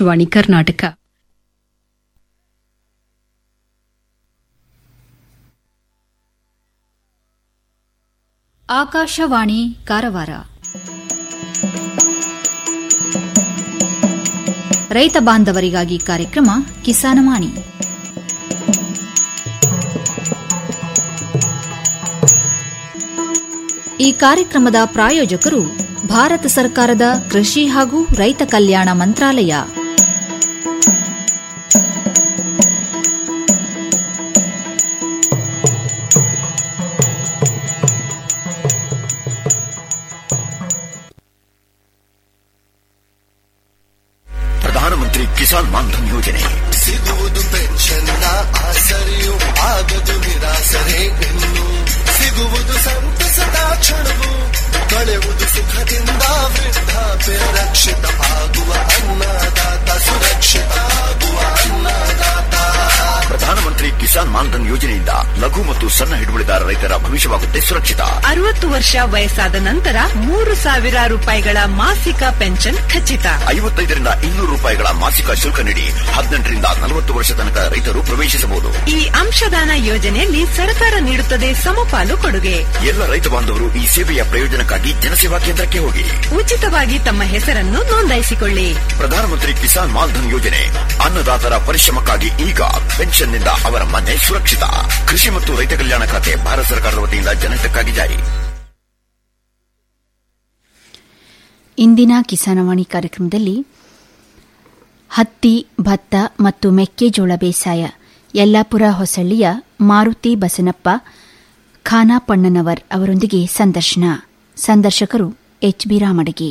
ಆಕಾಶವಾಣಿ ಕರ್ನಾಟಕ ಆಕಾಶವಾಣಿ ಕಾರವಾರ ರೈತ ಬಾಂಧವರಿಗಾಗಿ ಕಾರ್ಯಕ್ರಮ ಕಿಸಾನವಾಣಿ ಈ ಕಾರ್ಯಕ್ರಮದ ಪ್ರಾಯೋಜಕರು ಭಾರತ ಸರ್ಕಾರದ ಕೃಷಿ ಹಾಗೂ ರೈತ ಕಲ್ಯಾಣ ಮಂತ್ರಾಲಯ ಪ್ರಧಾನಮಂತ್ರಿ ಕಿಸಾನ್ ಮಾನ್ಧನ್ ಯೋಜನೆ ಸಿಗುವುದು ಪೆನ್ಷನ್ನ ಆಸರೆಯು ಆಗದು ನಿರಾಸರೆ ಇನ್ನು ಸಿಗುವುದು ಸಂತಸದ ಕ್ಷಣವು ಕಳೆಯುವುದು ಸುಖದಿಂದ ವೃದ್ಧಾಪ್ಯ ರಕ್ಷಿತ ಆಗುವ ಅನ್ನದಾತ ಸುರಕ್ಷಿತ ಆಗುವ ಅನ್ನದಾತ ಪ್ರಧಾನಮಂತ್ರಿ ಕಿಸಾನ್ ಮಾನ್ಧನ್ ಯೋಜನೆಯಿಂದ ಲಘು ಮತ್ತು ಸಣ್ಣ ಹಿಡುವಳಿದಾರ ರೈತರ ಭವಿಷ್ಯವಾಗುತ್ತೆ ಸುರಕ್ಷಿತ ಅರವತ್ತು ವರ್ಷ ವಯಸ್ಸಾದ ನಂತರ ಮೂರು ಸಾವಿರ ರೂಪಾಯಿಗಳ ಮಾಸಿಕ ಪೆನ್ಷನ್ ಖಚಿತ ಐವತ್ತೈದರಿಂದ ಇನ್ನೂರು ರೂಪಾಯಿಗಳ ಮಾಸಿಕ ಶುಲ್ಕ ನೀಡಿ ಹದಿನೆಂಟರಿಂದ ನಲವತ್ತು ವರ್ಷ ತನಕ ರೈತರು ಪ್ರವೇಶಿಸಬಹುದು ಈ ಅಂಶದಾನ ಯೋಜನೆಯಲ್ಲಿ ಸರ್ಕಾರ ನೀಡುತ್ತದೆ ಸಮಪಾಲು ಕೊಡುಗೆ ಎಲ್ಲ ರೈತ ಬಾಂಧವರು ಈ ಸೇವೆಯ ಪ್ರಯೋಜನಕ್ಕಾಗಿ ಜನಸೇವಾ ಕೇಂದ್ರಕ್ಕೆ ಹೋಗಿ ಉಚಿತವಾಗಿ ತಮ್ಮ ಹೆಸರನ್ನು ನೋಂದಾಯಿಸಿಕೊಳ್ಳಿ ಪ್ರಧಾನಮಂತ್ರಿ ಕಿಸಾನ್ ಮಾನ್ಧನ್ ಯೋಜನೆ ಅನ್ನದಾತರ ಪರಿಶ್ರಮಕ್ಕಾಗಿ ಈಗ ಪೆನ್ಷನ್ನಿಂದ ಅವರ ಮನೆ ಸುರಕ್ಷಿತ ಕೃಷಿ ಮತ್ತು ರೈತ ಕಲ್ಯಾಣ ಖಾತೆ ಭಾರತ ಸರ್ಕಾರದ ವತಿಯಿಂದ ಜನಹಿತಕ್ಕಾಗಿ ಜಾರಿ ಇಂದಿನ ಕಿಸಾನವಾಣಿ ಕಾರ್ಯಕ್ರಮದಲ್ಲಿ ಹತ್ತಿ ಭತ್ತ ಮತ್ತು ಮೆಕ್ಕೆಜೋಳ ಬೇಸಾಯ ಯಲ್ಲಾಪುರ ಹೊಸಳ್ಳಿಯ ಮಾರುತಿ ಬಸನಪ್ಪ ಖಾನಾಪಣ್ಣನವರ್ ಅವರೊಂದಿಗೆ ಸಂದರ್ಶನ ಸಂದರ್ಶಕರು ಎಚ್ ಬಿ ರಾಮಡಗಿ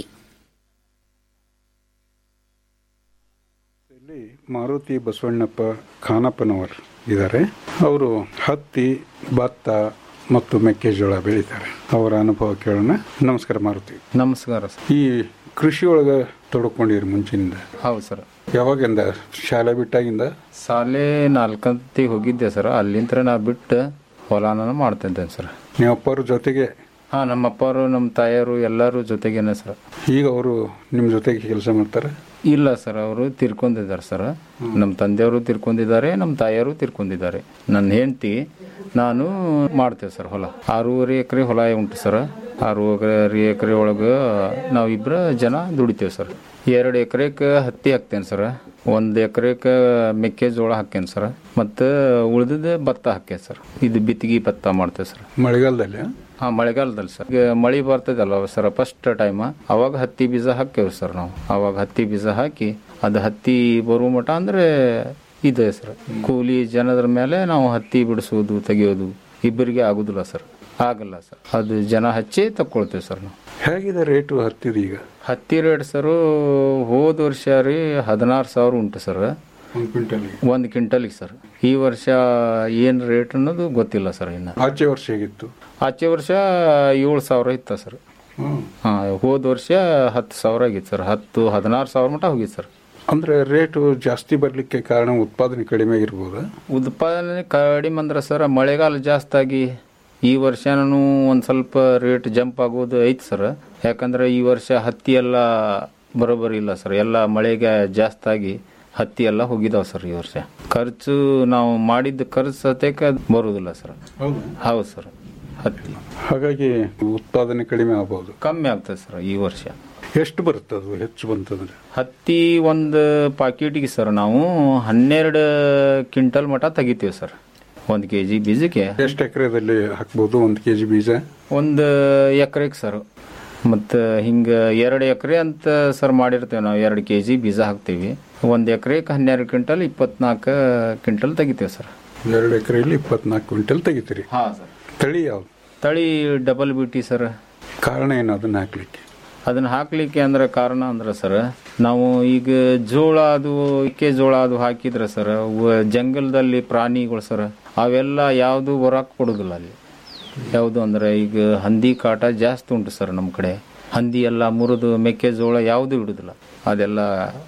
ಇಲ್ಲಿ ಮಾರುತಿ ಬಸವಣ್ಣಪ್ಪ ಖಾನಪ್ಪನವರು ಇದ್ದಾರೆ ಅವರು ಹತ್ತಿ ಭತ್ತ ಮತ್ತು ಮೆಕ್ಕೆಜೋಳ ಬೆಳೀತಾರೆ ಅವರ ಅನುಭವ ಕೇಳೋಣ ನಮಸ್ಕಾರ ಮಾರುತಿ ನಮಸ್ಕಾರ ಸರ್ ಈ ಕೃಷಿಯೊಳಗೆ ತೊಡ್ಕೊಂಡಿರಿ ಮುಂಚಿನಿಂದ ಹೌದು ಸರ್ ಯಾವಾಗಿಂದ ಶಾಲೆ ಬಿಟ್ಟಾಗಿಂದ ಶಾಲೆ ನಾಲ್ಕಂತಿ ಹೋಗಿದ್ದೆ ಸರ್ ಅಲ್ಲಿಂದ ನಾ ಬಿಟ್ಟು ಹೊಲಾನ ಮಾಡ್ತಿದ್ದೆ ಸರ್ ನೀವು ಅಪ್ಪರ ಜೊತೆಗೆ ಹಾಂ ನಮ್ಮ ಅಪ್ಪರು ನಮ್ಮ ತಾಯಿಯರು ಎಲ್ಲರೂ ಜೊತೆಗೇನೆ ಸರ್ ಈಗ ಅವರು ನಿಮ್ಮ ಜೊತೆಗೆ ಕೆಲಸ ಮಾಡ್ತಾರೆ ಇಲ್ಲ ಸರ್ ಅವರು ತಿರ್ಕೊಂಡಿದ್ದಾರೆ ಸರ್ ನಮ್ಮ ತಂದೆಯವರು ತಿರ್ಕೊಂಡಿದ್ದಾರೆ ನಮ್ಮ ತಾಯಿಯವರು ತಿರ್ಕೊಂಡಿದ್ದಾರೆ ನನ್ನ ಹೆಂಡತಿ ನಾನು ಮಾಡ್ತೇವೆ ಸರ್ ಹೊಲ ಆರೂವರೆ ಎಕರೆ ಹೊಲ ಉಂಟು ಸರ್ ಆರೂವರೆ ಎಕರೆ ಒಳಗೆ ನಾವಿಬ್ಬರು ಜನ ದುಡಿತೇವೆ ಸರ್ ಎರಡು ಎಕರೆಗೆ ಹತ್ತಿ ಹಾಕ್ತೇನೆ ಸರ್ ಒಂದು ಎಕರೆಗೆ ಮೆಕ್ಕೆಜೋಳ ಹಾಕೇನೆ ಸರ್ ಮತ್ತು ಉಳಿದಿದ್ದ ಭತ್ತ ಹಾಕೇನೆ ಸರ್ ಇದು ಬಿತ್ತಿಗೆ ಭತ್ತ ಮಾಡ್ತೇವೆ ಸರ್ ಮಳೆಗಾಲದಲ್ಲಿ ಹಾ ಮಳೆಗಾಲದಲ್ಲಿ ಸರ್ ಈಗ ಮಳಿ ಬರ್ತದಲ್ಲ ಸರ್ ಫಸ್ಟ್ ಟೈಮ್ ಅವಾಗ ಹತ್ತಿ ಬೀಜ ಹಾಕ್ತೇವೆ ಸರ್ ನಾವು ಅವಾಗ ಹತ್ತಿ ಬೀಜ ಹಾಕಿ ಅದು ಹತ್ತಿ ಬರುವ ಮಟ ಅಂದ್ರೆ ಇದೆ ಸರ್ ಕೂಲಿ ಜನದ್ರ ಮೇಲೆ ನಾವು ಹತ್ತಿ ಬಿಡಿಸೋದು ತೆಗೆಯೋದು ಇಬ್ಬರಿಗೆ ಆಗುದಿಲ್ಲ ಸರ್ ಆಗಲ್ಲ ಸರ್ ಅದು ಜನ ಹಚ್ಚಿ ತಕ್ಕೊಳ್ತೇವೆ ಸರ್ ನಾವು ಹೇಗಿದೆ ರೇಟು ಹತ್ತಿದ ಈಗ ಹತ್ತಿ ರೇಟ್ ಸರ್ ಹೋದ ವರ್ಷ ರೀ ಹದಿನಾರು ಸಾವಿರ ಉಂಟು ಸರ್ ಒಂದು ಕ್ವಿಂಟಲ್ಗೆ ಒಂದು ಕ್ವಿಂಟಲಿಗೆ ಸರ್ ಈ ವರ್ಷ ಏನು ರೇಟ್ ಅನ್ನೋದು ಗೊತ್ತಿಲ್ಲ ಸರ್ ಇನ್ನು ಆಚೆ ವರ್ಷ ಹೇಗಿತ್ತು ಆಚೆ ವರ್ಷ ಏಳು ಸಾವಿರ ಇತ್ತ ಸರ್ ಹ್ಮ್. ಹಾ ಹೋದ ವರ್ಷ ಹತ್ತು ಸಾವಿರ ಆಗಿತ್ತು ಸರ್ ಹತ್ತು ಹದಿನಾರು ಸಾವಿರ ಮಟ ಹೋಗಿತ್ತು ಸರ್ ಅಂದ್ರೆ ರೇಟು ಜಾಸ್ತಿ ಬರ್ಲಿಕ್ಕೆ ಕಾರಣ ಉತ್ಪಾದನೆ ಕಡಿಮೆ ಇರ್ಬೋದಾ ಉತ್ಪಾದನೆ ಕಡಿಮೆ ಅಂದ್ರೆ ಸರ್ ಮಳೆಗಾಲ ಜಾಸ್ತಿ ಆಗಿ ಈ ವರ್ಷನೂ ಒಂದು ಸ್ವಲ್ಪ ರೇಟ್ ಜಂಪ್ ಆಗೋದು ಐತೆ ಸರ್ ಯಾಕಂದ್ರೆ ಈ ವರ್ಷ ಹತ್ತಿ ಎಲ್ಲ ಬರೋಬ್ಬರಿ ಇಲ್ಲ ಸರ್ ಎಲ್ಲ ಮಳೆಗೆ ಜಾಸ್ತಿ ಆಗಿ ಹತ್ತಿ ಎಲ್ಲ ಹೋಗಿದಾವ ಸರ್ ಈ ವರ್ಷ ಖರ್ಚು ನಾವು ಮಾಡಿದ್ದ ಖರ್ಚು ಸತ್ಯಕ್ಕೆ ಅದ್ ಬರುವುದಿಲ್ಲ ಸರ್ ಹೌದು ಸರ್ ಹತ್ತಿ ಹಾಗಾಗಿ ಉತ್ಪಾದನೆ ಕಡಿಮೆ ಆಗ್ಬೋದು ಕಮ್ಮಿ ಆಗ್ತದೆ ಸರ್ ಈ ವರ್ಷ ಎಷ್ಟು ಬರುತ್ತೆ ಅದು ಹೆಚ್ಚು ಬಂತಂದ್ರೆ ಹತ್ತಿ ಒಂದು ಪಾಕೆಟಿಗೆ ಸರ್ ನಾವು ಹನ್ನೆರಡು ಕ್ವಿಂಟಲ್ ಮಟ ತೆಗಿತೀವಿ ಸರ್ ಒಂದು ಕೆ ಜಿ ಬೀಜಕ್ಕೆ ಎಷ್ಟು ಎಕರೆದಲ್ಲಿ ಹಾಕ್ಬೋದು ಒಂದು ಕೆ ಜಿ ಬೀಜ ಒಂದು ಎಕರೆಗೆ ಸರ್ ಮತ್ತು ಹಿಂಗೆ ಎರಡು ಎಕರೆ ಅಂತ ಸರ್ ಮಾಡಿರ್ತೇವೆ ನಾವು ಎರಡು ಕೆ ಜಿ ಬೀಜ ಹಾಕ್ತೀವಿ ಒಂದು ಎಕರೆಗೆ ಹನ್ನೆರಡು ಕ್ವಿಂಟಲ್ ಇಪ್ಪತ್ನಾಲ್ಕು ಕ್ವಿಂಟಲ್ ತೆಗಿತೀವಿ ಸರ್ ಎರಡು ಎಕರೆಯಲ್ಲಿ ಇಪ್ಪತ್ನಾಲ್ಕು ಕ್ವಿಂಟಲ್ ತೆಗಿತೀರಿ ಹಾಂ ಸರ್ ತಳಿ ಯಾವ್ದು ತಳಿ ಡಬಲ್ ಬಿ ಟಿ ಸರ್ ಕಾರಣ ಏನು ಅದನ್ನ ಹಾಕ್ಲಿಕ್ಕೆ ಅದನ್ನ ಹಾಕ್ಲಿಕ್ಕೆ ಅಂದ್ರೆ ಕಾರಣ ಅಂದ್ರೆ ಸರ್ ನಾವು ಈಗ ಜೋಳ ಅದು ಜೋಳ ಅದು ಹಾಕಿದ್ರೆ ಸರ್ ವ- ಜಂಗಲದಲ್ಲಿ ಪ್ರಾಣಿಗಳು ಸರ್ ಅವೆಲ್ಲ ಯಾವುದು ಹೊರಕ್ ಕೊಡುದಿಲ್ಲ ಅಲ್ಲಿ ಯಾವುದು ಅಂದ್ರೆ ಈಗ ಹಂದಿ ಕಾಟ ಜಾಸ್ತಿ ಉಂಟು ಸರ್ ನಮ್ಮ ಕಡೆ ಹಂದಿ ಎಲ್ಲ ಮುರಿದು ಮೆಕ್ಕೆಜೋಳ ಯಾವುದು ಇಡುದಿಲ್ಲ ಅದೆಲ್ಲ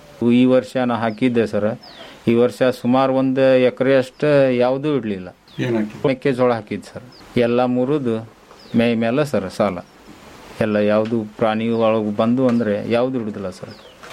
ಈ ವರ್ಷ ನಾ ಹಾಕಿದ್ದೆ ಸರ್ ಈ ವರ್ಷ ಸುಮಾರು ಒಂದು ಎಕರೆ ಅಷ್ಟು ಯಾವುದೂ ಇಡಲಿಲ್ಲ ಏನಾಕಿ ಮೆಕ್ಕೆಜೋಳ ಹಾಕಿದ್ದು ಸರ್ ಎಲ್ಲ ಮುರಿದು ಮೇ ಮೇಲೆ ಸರ್ ಸಾಲ ಎಲ್ಲ ಯಾವುದು ಪ್ರಾಣಿ ಒಳಗೆ ಬಂದು ಅಂದರೆ ಯಾವುದು ಇಡುದಿಲ್ಲ ಸರ್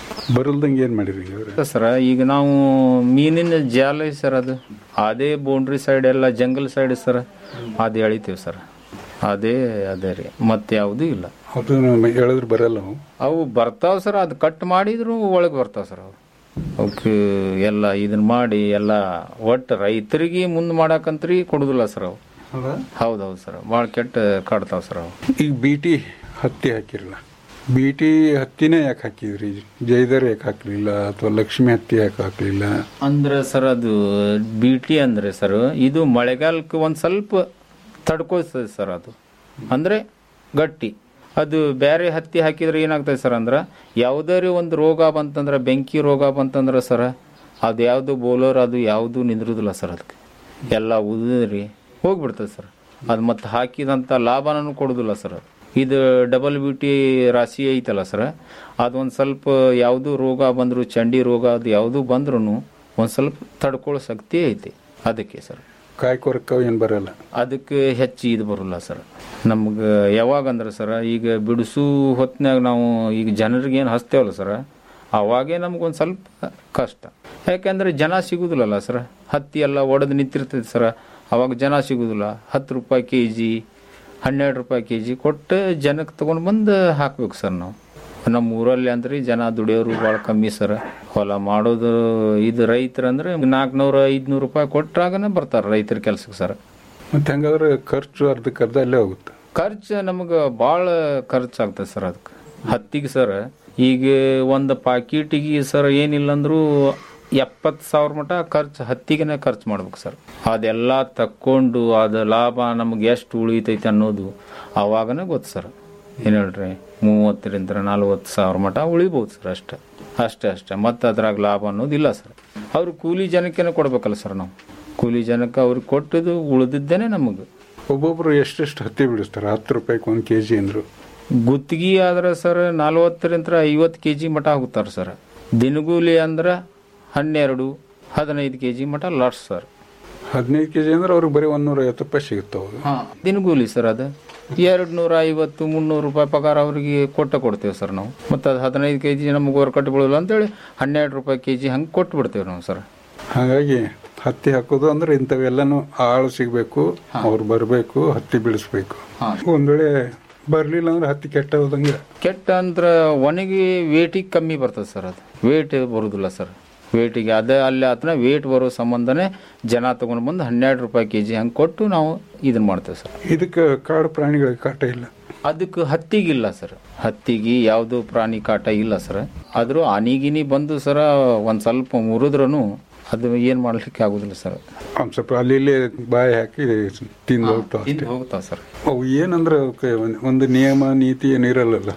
ಬರಲ್ದಂಗೆ ಏನು ಮಾಡಿರಿ ಅವ್ರೆ ಸರ್ ಈಗ ನಾವು ಮೀನಿನ ಜಾಲ ಐತ್ ಸರ್ ಅದು ಅದೇ ಬೌಂಡ್ರಿ ಸೈಡ್ ಎಲ್ಲ ಜಂಗಲ್ ಸೈಡ್ ಸರ್ ಅದು ಎಳಿತೀವಿ ಸರ್ ಅದೇ ಅದೇ ರೀ ಮತ್ತೆ ಯಾವುದೂ ಇಲ್ಲ ಅದು ಹೇಳಿದ್ರೆ ಬರಲ್ಲ ಅವು ಅವು ಬರ್ತಾವ ಸರ್ ಅದು ಕಟ್ ಮಾಡಿದ್ರು ಒಳಗೆ ಬರ್ತಾವ ಸರ್ ಅವು ಅವಕ್ಕೆ ಎಲ್ಲ ಇದನ್ನ ಮಾಡಿ ಎಲ್ಲ ಒಟ್ಟು ರೈತರಿಗೆ ಮುಂದೆ ಮಾಡಾಕಂತ್ರಿ ಕೊಡುದಿಲ್ಲ ಸರ್ ಅವು ಹೌದೌದು ಸರ್ ಭಾಳ ಕೆಟ್ಟ ಕಾಡ್ತಾವ ಸರ್ ಅವು ಈಗ ಬೀಟಿ ಹತ್ತಿ ಹಾಕಿರಲ್ಲ ಬೀಟಿ ಹತ್ತಿನೇ ಯಾಕೆ ಹಾಕಿದ್ರಿ ಜೈದರ್ ಯಾಕೆ ಹಾಕ್ಲಿಲ್ಲ ಅಥವಾ ಲಕ್ಷ್ಮಿ ಹತ್ತಿ ಯಾಕೆ ಹಾಕ್ಲಿಲ್ಲ ಅಂದ್ರೆ ಸರ್ ಅದು ಬಿಟಿ ಅಂದ್ರೆ ಸರ್ ಇದು ಮಳೆಗಾಲಕ್ಕೆ ಒಂದು ಸ್ವಲ್ಪ ತಡ್ಕೊಳ್ತದೆ ಸರ್ ಅದು ಅಂದ್ರೆ ಗಟ್ಟಿ ಅದು ಬೇರೆ ಹತ್ತಿ ಹಾಕಿದ್ರೆ ಏನಾಗ್ತದೆ ಸರ್ ಅಂದ್ರೆ ಯಾವುದೇ ಒಂದು ರೋಗ ಬಂತಂದ್ರೆ ಬೆಂಕಿ ರೋಗ ಬಂತಂದ್ರೆ ಸರ್ ಅದು ಯಾವುದು ಬೋಲರ್ ಅದು ಯಾವುದು ನಿಂದ್ರುದಿಲ್ಲ ಸರ್ ಅದಕ್ಕೆ ಎಲ್ಲ ಉದುರಿ ಹೋಗ್ಬಿಡ್ತದೆ ಸರ್ ಅದು ಮತ್ತೆ ಹಾಕಿದಂಥ ಲಾಭನೂ ಕೊಡೋದಿಲ್ಲ ಸರ್ ಅದು ಇದು ಡಬಲ್ ಬ್ಯೂಟಿ ರಾಶಿ ಐತಲ್ಲ ಸರ್ ಅದೊಂದು ಸ್ವಲ್ಪ ಯಾವುದು ರೋಗ ಬಂದರೂ ಚಂಡಿ ರೋಗ ಅದು ಯಾವುದು ಬಂದ್ರೂ ಒಂದು ಸ್ವಲ್ಪ ತಡ್ಕೊಳ್ಳೋ ಶಕ್ತಿ ಐತಿ ಅದಕ್ಕೆ ಸರ್ ಕಾಯಿ ಕೊರಕ ಏನು ಬರಲ್ಲ ಅದಕ್ಕೆ ಹೆಚ್ಚು ಇದು ಬರೋಲ್ಲ ಸರ್ ನಮ್ಗೆ ಯಾವಾಗ ಅಂದ್ರೆ ಸರ್ ಈಗ ಬಿಡಿಸು ಹೊತ್ನ್ಯಾಗ ನಾವು ಈಗ ಜನರಿಗೆ ಏನು ಹಚ್ತೇವಲ್ಲ ಸರ್ ಅವಾಗೇ ನಮ್ಗೊಂದು ಸ್ವಲ್ಪ ಕಷ್ಟ ಯಾಕೆಂದ್ರೆ ಜನ ಸಿಗುದಿಲ್ಲಲ್ಲ ಸರ್ ಹತ್ತಿ ಎಲ್ಲ ಒಡೆದು ನಿಂತಿರ್ತೈತೆ ಸರ್ ಅವಾಗ ಜನ ಸಿಗುದಿಲ್ಲ ಹತ್ತು ರೂಪಾಯಿ ಕೆ ಜಿ ಹನ್ನೆರಡು ರೂಪಾಯಿ ಕೆ ಜಿ ಕೊಟ್ಟು ಜನಕ್ಕೆ ತೊಗೊಂಡು ಬಂದು ಹಾಕ್ಬೇಕು ಸರ್ ನಾವು ನಮ್ಮ ಊರಲ್ಲಿ ಅಂದ್ರೆ ಜನ ದುಡಿಯೋರು ಭಾಳ ಕಮ್ಮಿ ಸರ್ ಹೊಲ ಮಾಡೋದು ಇದು ರೈತರಂದ್ರೆ ನಾಲ್ಕುನೂರು ಐದುನೂರು ರೂಪಾಯಿ ಕೊಟ್ಟಾಗನೇ ಬರ್ತಾರೆ ರೈತರ ಕೆಲ್ಸಕ್ಕೆ ಸರ್ ಮತ್ತೆ ಹಂಗಾದ್ರೆ ಖರ್ಚು ಅರ್ಧಕ್ಕೆ ಅರ್ಧ ಅಲ್ಲೇ ಹೋಗುತ್ತೆ ಖರ್ಚು ನಮ್ಗೆ ಭಾಳ ಖರ್ಚಾಗ್ತದೆ ಸರ್ ಅದಕ್ಕೆ ಹತ್ತಿಗೆ ಸರ್ ಈಗ ಒಂದು ಪಾಕೀಟಿಗೆ ಸರ್ ಏನಿಲ್ಲ ಅಂದ್ರೂ ಎಪ್ಪತ್ತು ಸಾವಿರ ಮಟ ಖರ್ಚು ಹತ್ತಿಗೆನೆ ಖರ್ಚು ಮಾಡ್ಬೇಕು ಸರ್ ಅದೆಲ್ಲ ತಕ್ಕೊಂಡು ಅದು ಲಾಭ ನಮ್ಗೆ ಎಷ್ಟು ಉಳಿತೈತೆ ಅನ್ನೋದು ಅವಾಗನೇ ಗೊತ್ತು ಸರ್ ಏನು ಹೇಳ್ರಿ ಮೂವತ್ತರಿಂದ ನಲ್ವತ್ತು ಸಾವಿರ ಮಟ ಉಳಿಬೋದು ಸರ್ ಅಷ್ಟೇ ಅಷ್ಟೇ ಅಷ್ಟೇ ಮತ್ತೆ ಅದ್ರಾಗ ಲಾಭ ಅನ್ನೋದಿಲ್ಲ ಸರ್ ಅವ್ರು ಕೂಲಿ ಜನಕ್ಕೇನೆ ಕೊಡ್ಬೇಕಲ್ಲ ಸರ್ ನಾವು ಕೂಲಿ ಜನಕ್ಕೆ ಅವ್ರಿಗೆ ಕೊಟ್ಟದು ಉಳಿದಿದ್ದೇನೆ ನಮಗೆ ಒಬ್ಬೊಬ್ರು ಎಷ್ಟೆಷ್ಟು ಹತ್ತಿ ಬಿಡಿಸ್ತಾರೆ ಹತ್ತು ರೂಪಾಯಿಗೆ ಒಂದು ಕೆ ಜಿ ಅಂದ್ರು ಗುತ್ತಿಗೆ ಆದ್ರೆ ಸರ್ ನಲ್ವತ್ತರಿಂದ ಐವತ್ತು ಕೆ ಜಿ ಮಟ ಹೋಗ್ತಾರೆ ಸರ್ ದಿನಗೂಲಿ ಅಂದ್ರೆ ಹನ್ನೆರಡು ಹದಿನೈದು ಕೆ ಜಿ ಮಟ ಲಾಸ್ ಸರ್ ಹದಿನೈದು ಕೆ ಜಿ ಅಂದ್ರೆ ಅವ್ರಿಗೆ ಬರೀ ಒಂದೂರ ಐವತ್ತು ರೂಪಾಯಿ ಸಿಗುತ್ತೆ ಅವಾಗ ದಿನಗೂಲಿ ಸರ್ ಅದು ಎರಡು ನೂರ ಐವತ್ತು ಮುನ್ನೂರು ರೂಪಾಯಿ ಪಗಾರ ಅವರಿಗೆ ಕೊಟ್ಟ ಕೊಡ್ತೇವೆ ಸರ್ ನಾವು ಮತ್ತು ಅದು ಹದಿನೈದು ಕೆ ಜಿ ನಮಗೆ ವರ್ಕಟ್ ಬೀಳಲ್ಲ ಅಂತೇಳಿ ಹನ್ನೆರಡು ರೂಪಾಯಿ ಕೆ ಜಿ ಹಂಗೆ ಕೊಟ್ಟು ಬಿಡ್ತೇವೆ ನಾವು ಸರ್ ಹಾಗಾಗಿ ಹತ್ತಿ ಹಾಕೋದು ಅಂದ್ರೆ ಇಂಥವೆಲ್ಲನೂ ಆಳು ಸಿಗಬೇಕು ಅವ್ರು ಬರಬೇಕು ಹತ್ತಿ ಬಿಡಿಸ್ಬೇಕು ಒಂದ್ ವೇಳೆ ಬರ್ಲಿಲ್ಲ ಅಂದ್ರೆ ಹತ್ತಿ ಕೆಟ್ಟ ಹೋದಂಗೆ ಕೆಟ್ಟ ಅಂದ್ರೆ ಒಣಗಿ ವೇಟಿಗೆ ಕಮ್ಮಿ ಬರ್ತದೆ ಸರ್ ಅದು ವೇಟ್ ಬರೋದಿಲ್ಲ ಸರ್ ವೇಟಿಗೆ ಅದೇ ಅಲ್ಲಿ ಆತನ ವೇಟ್ ಬರೋ ಸಂಬಂಧನೇ ಜನ ತಗೊಂಡು ಬಂದು ಹನ್ನೆರಡು ರೂಪಾಯಿ ಕೆ ಜಿ ಹಂಗೆ ಕೊಟ್ಟು ನಾವು ಇದನ್ನ ಮಾಡ್ತೇವೆ ಸರ್ ಇದಕ್ಕೆ ಕಾಡು ಪ್ರಾಣಿಗಳಿಗೆ ಕಾಟ ಇಲ್ಲ ಅದಕ್ಕೆ ಹತ್ತಿಗಿಲ್ಲ ಸರ್ ಹತ್ತಿಗೆ ಯಾವುದು ಪ್ರಾಣಿ ಕಾಟ ಇಲ್ಲ ಸರ್ ಆದರೂ ಆನಿಗಿನಿ ಬಂದು ಸರ ಒಂದು ಸ್ವಲ್ಪ ಮುರಿದ್ರೂ ಅದು ಏನು ಮಾಡ್ಲಿಕ್ಕೆ ಆಗೋದಿಲ್ಲ ಸರ್ ಒಂದ್ ಸ್ವಲ್ಪ ಅಲ್ಲಿ ಇಲ್ಲಿ ಬಾಯಿ ಹಾಕಿ ತಿಂದು ಹೋಗ್ತಾವ ತಿಂದು ಹೋಗ್ತಾವ ಸರ್ ಅವು ಏನಂದ್ರೆ ಅವಕ್ಕೆ ಒಂದ್- ಒಂದು ನಿಯಮ ನೀತಿ ಏನು ಇರಲ್ಲಲ್ಲ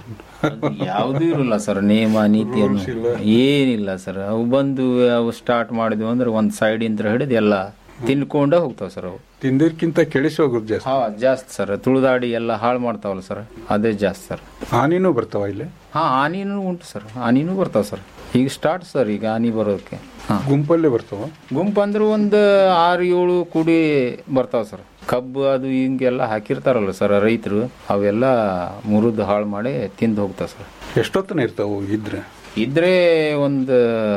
ಯಾವುದೂ ಇರಲ್ಲ ಸರ್ ನಿಯಮ ನೀತಿ ಅನ್ನೋ- ಏನಿಲ್ಲ ಸರ್ ಅವು ಬಂದು ಅವು ಸ್ಟಾರ್ಟ್ ಮಾಡಿದ್ವು ಅಂದ್ರೆ ಒಂದು ಸೈಡಿಂದ ಹಿಡಿದು ಎಲ್ಲ ತಿನ್ಕೊಂಡ ಹೋಗ್ತಾವ ಸರ್ ಅವು ತಿಂದಿರ್ಕಿಂತ ಕೆಡಿಸಿ ಹೋಗೋದು ಜಾಸ್ತಿ ಹಾ ಜಾಸ್ತಿ ಸರ್ ತುಳಿದಾಡಿ ಎಲ್ಲ ಹಾಳು ಮಾಡ್ತಾವಲ್ಲ ಸರ್ ಅದೇ ಜಾಸ್ತಿ ಸರ್ ಹಾನಿನೂ ಬರ್ತಾವ ಇಲ್ಲಿ ಹಾ ಆನಿನೂ ಉಂಟು ಸರ್ ಆನಿನೂ ಬರ್ತಾವ ಸರ್ ಈಗ ಸ್ಟಾರ್ಟ್ ಸರ್ ಈಗ ಆನಿ ಬರೋದಕ್ಕೆ ಹಾ ಗುಂಪಲ್ಲೇ ಬರ್ತಾವ ಗುಂಪು ಅಂದ್ರೆ ಒಂದು ಆರು ಏಳು ಕೂಡಿ ಬರ್ತಾವ ಸರ್ ಕಬ್ಬು ಅದು ಹಿಂಗೆಲ್ಲ ಹಾಕಿರ್ತಾರಲ್ಲ ಸರ್ ರೈತರು ಅವೆಲ್ಲ ಮುರಿದು ಹಾಳು ಮಾಡಿ ತಿಂದು ಹೋಗ್ತಾವ ಸರ್ ಎಷ್ಟೊತ್ತನ ಇರ್ತಾವ ಇದ್ರೆ ಇದ್ರೆ ಒಂದು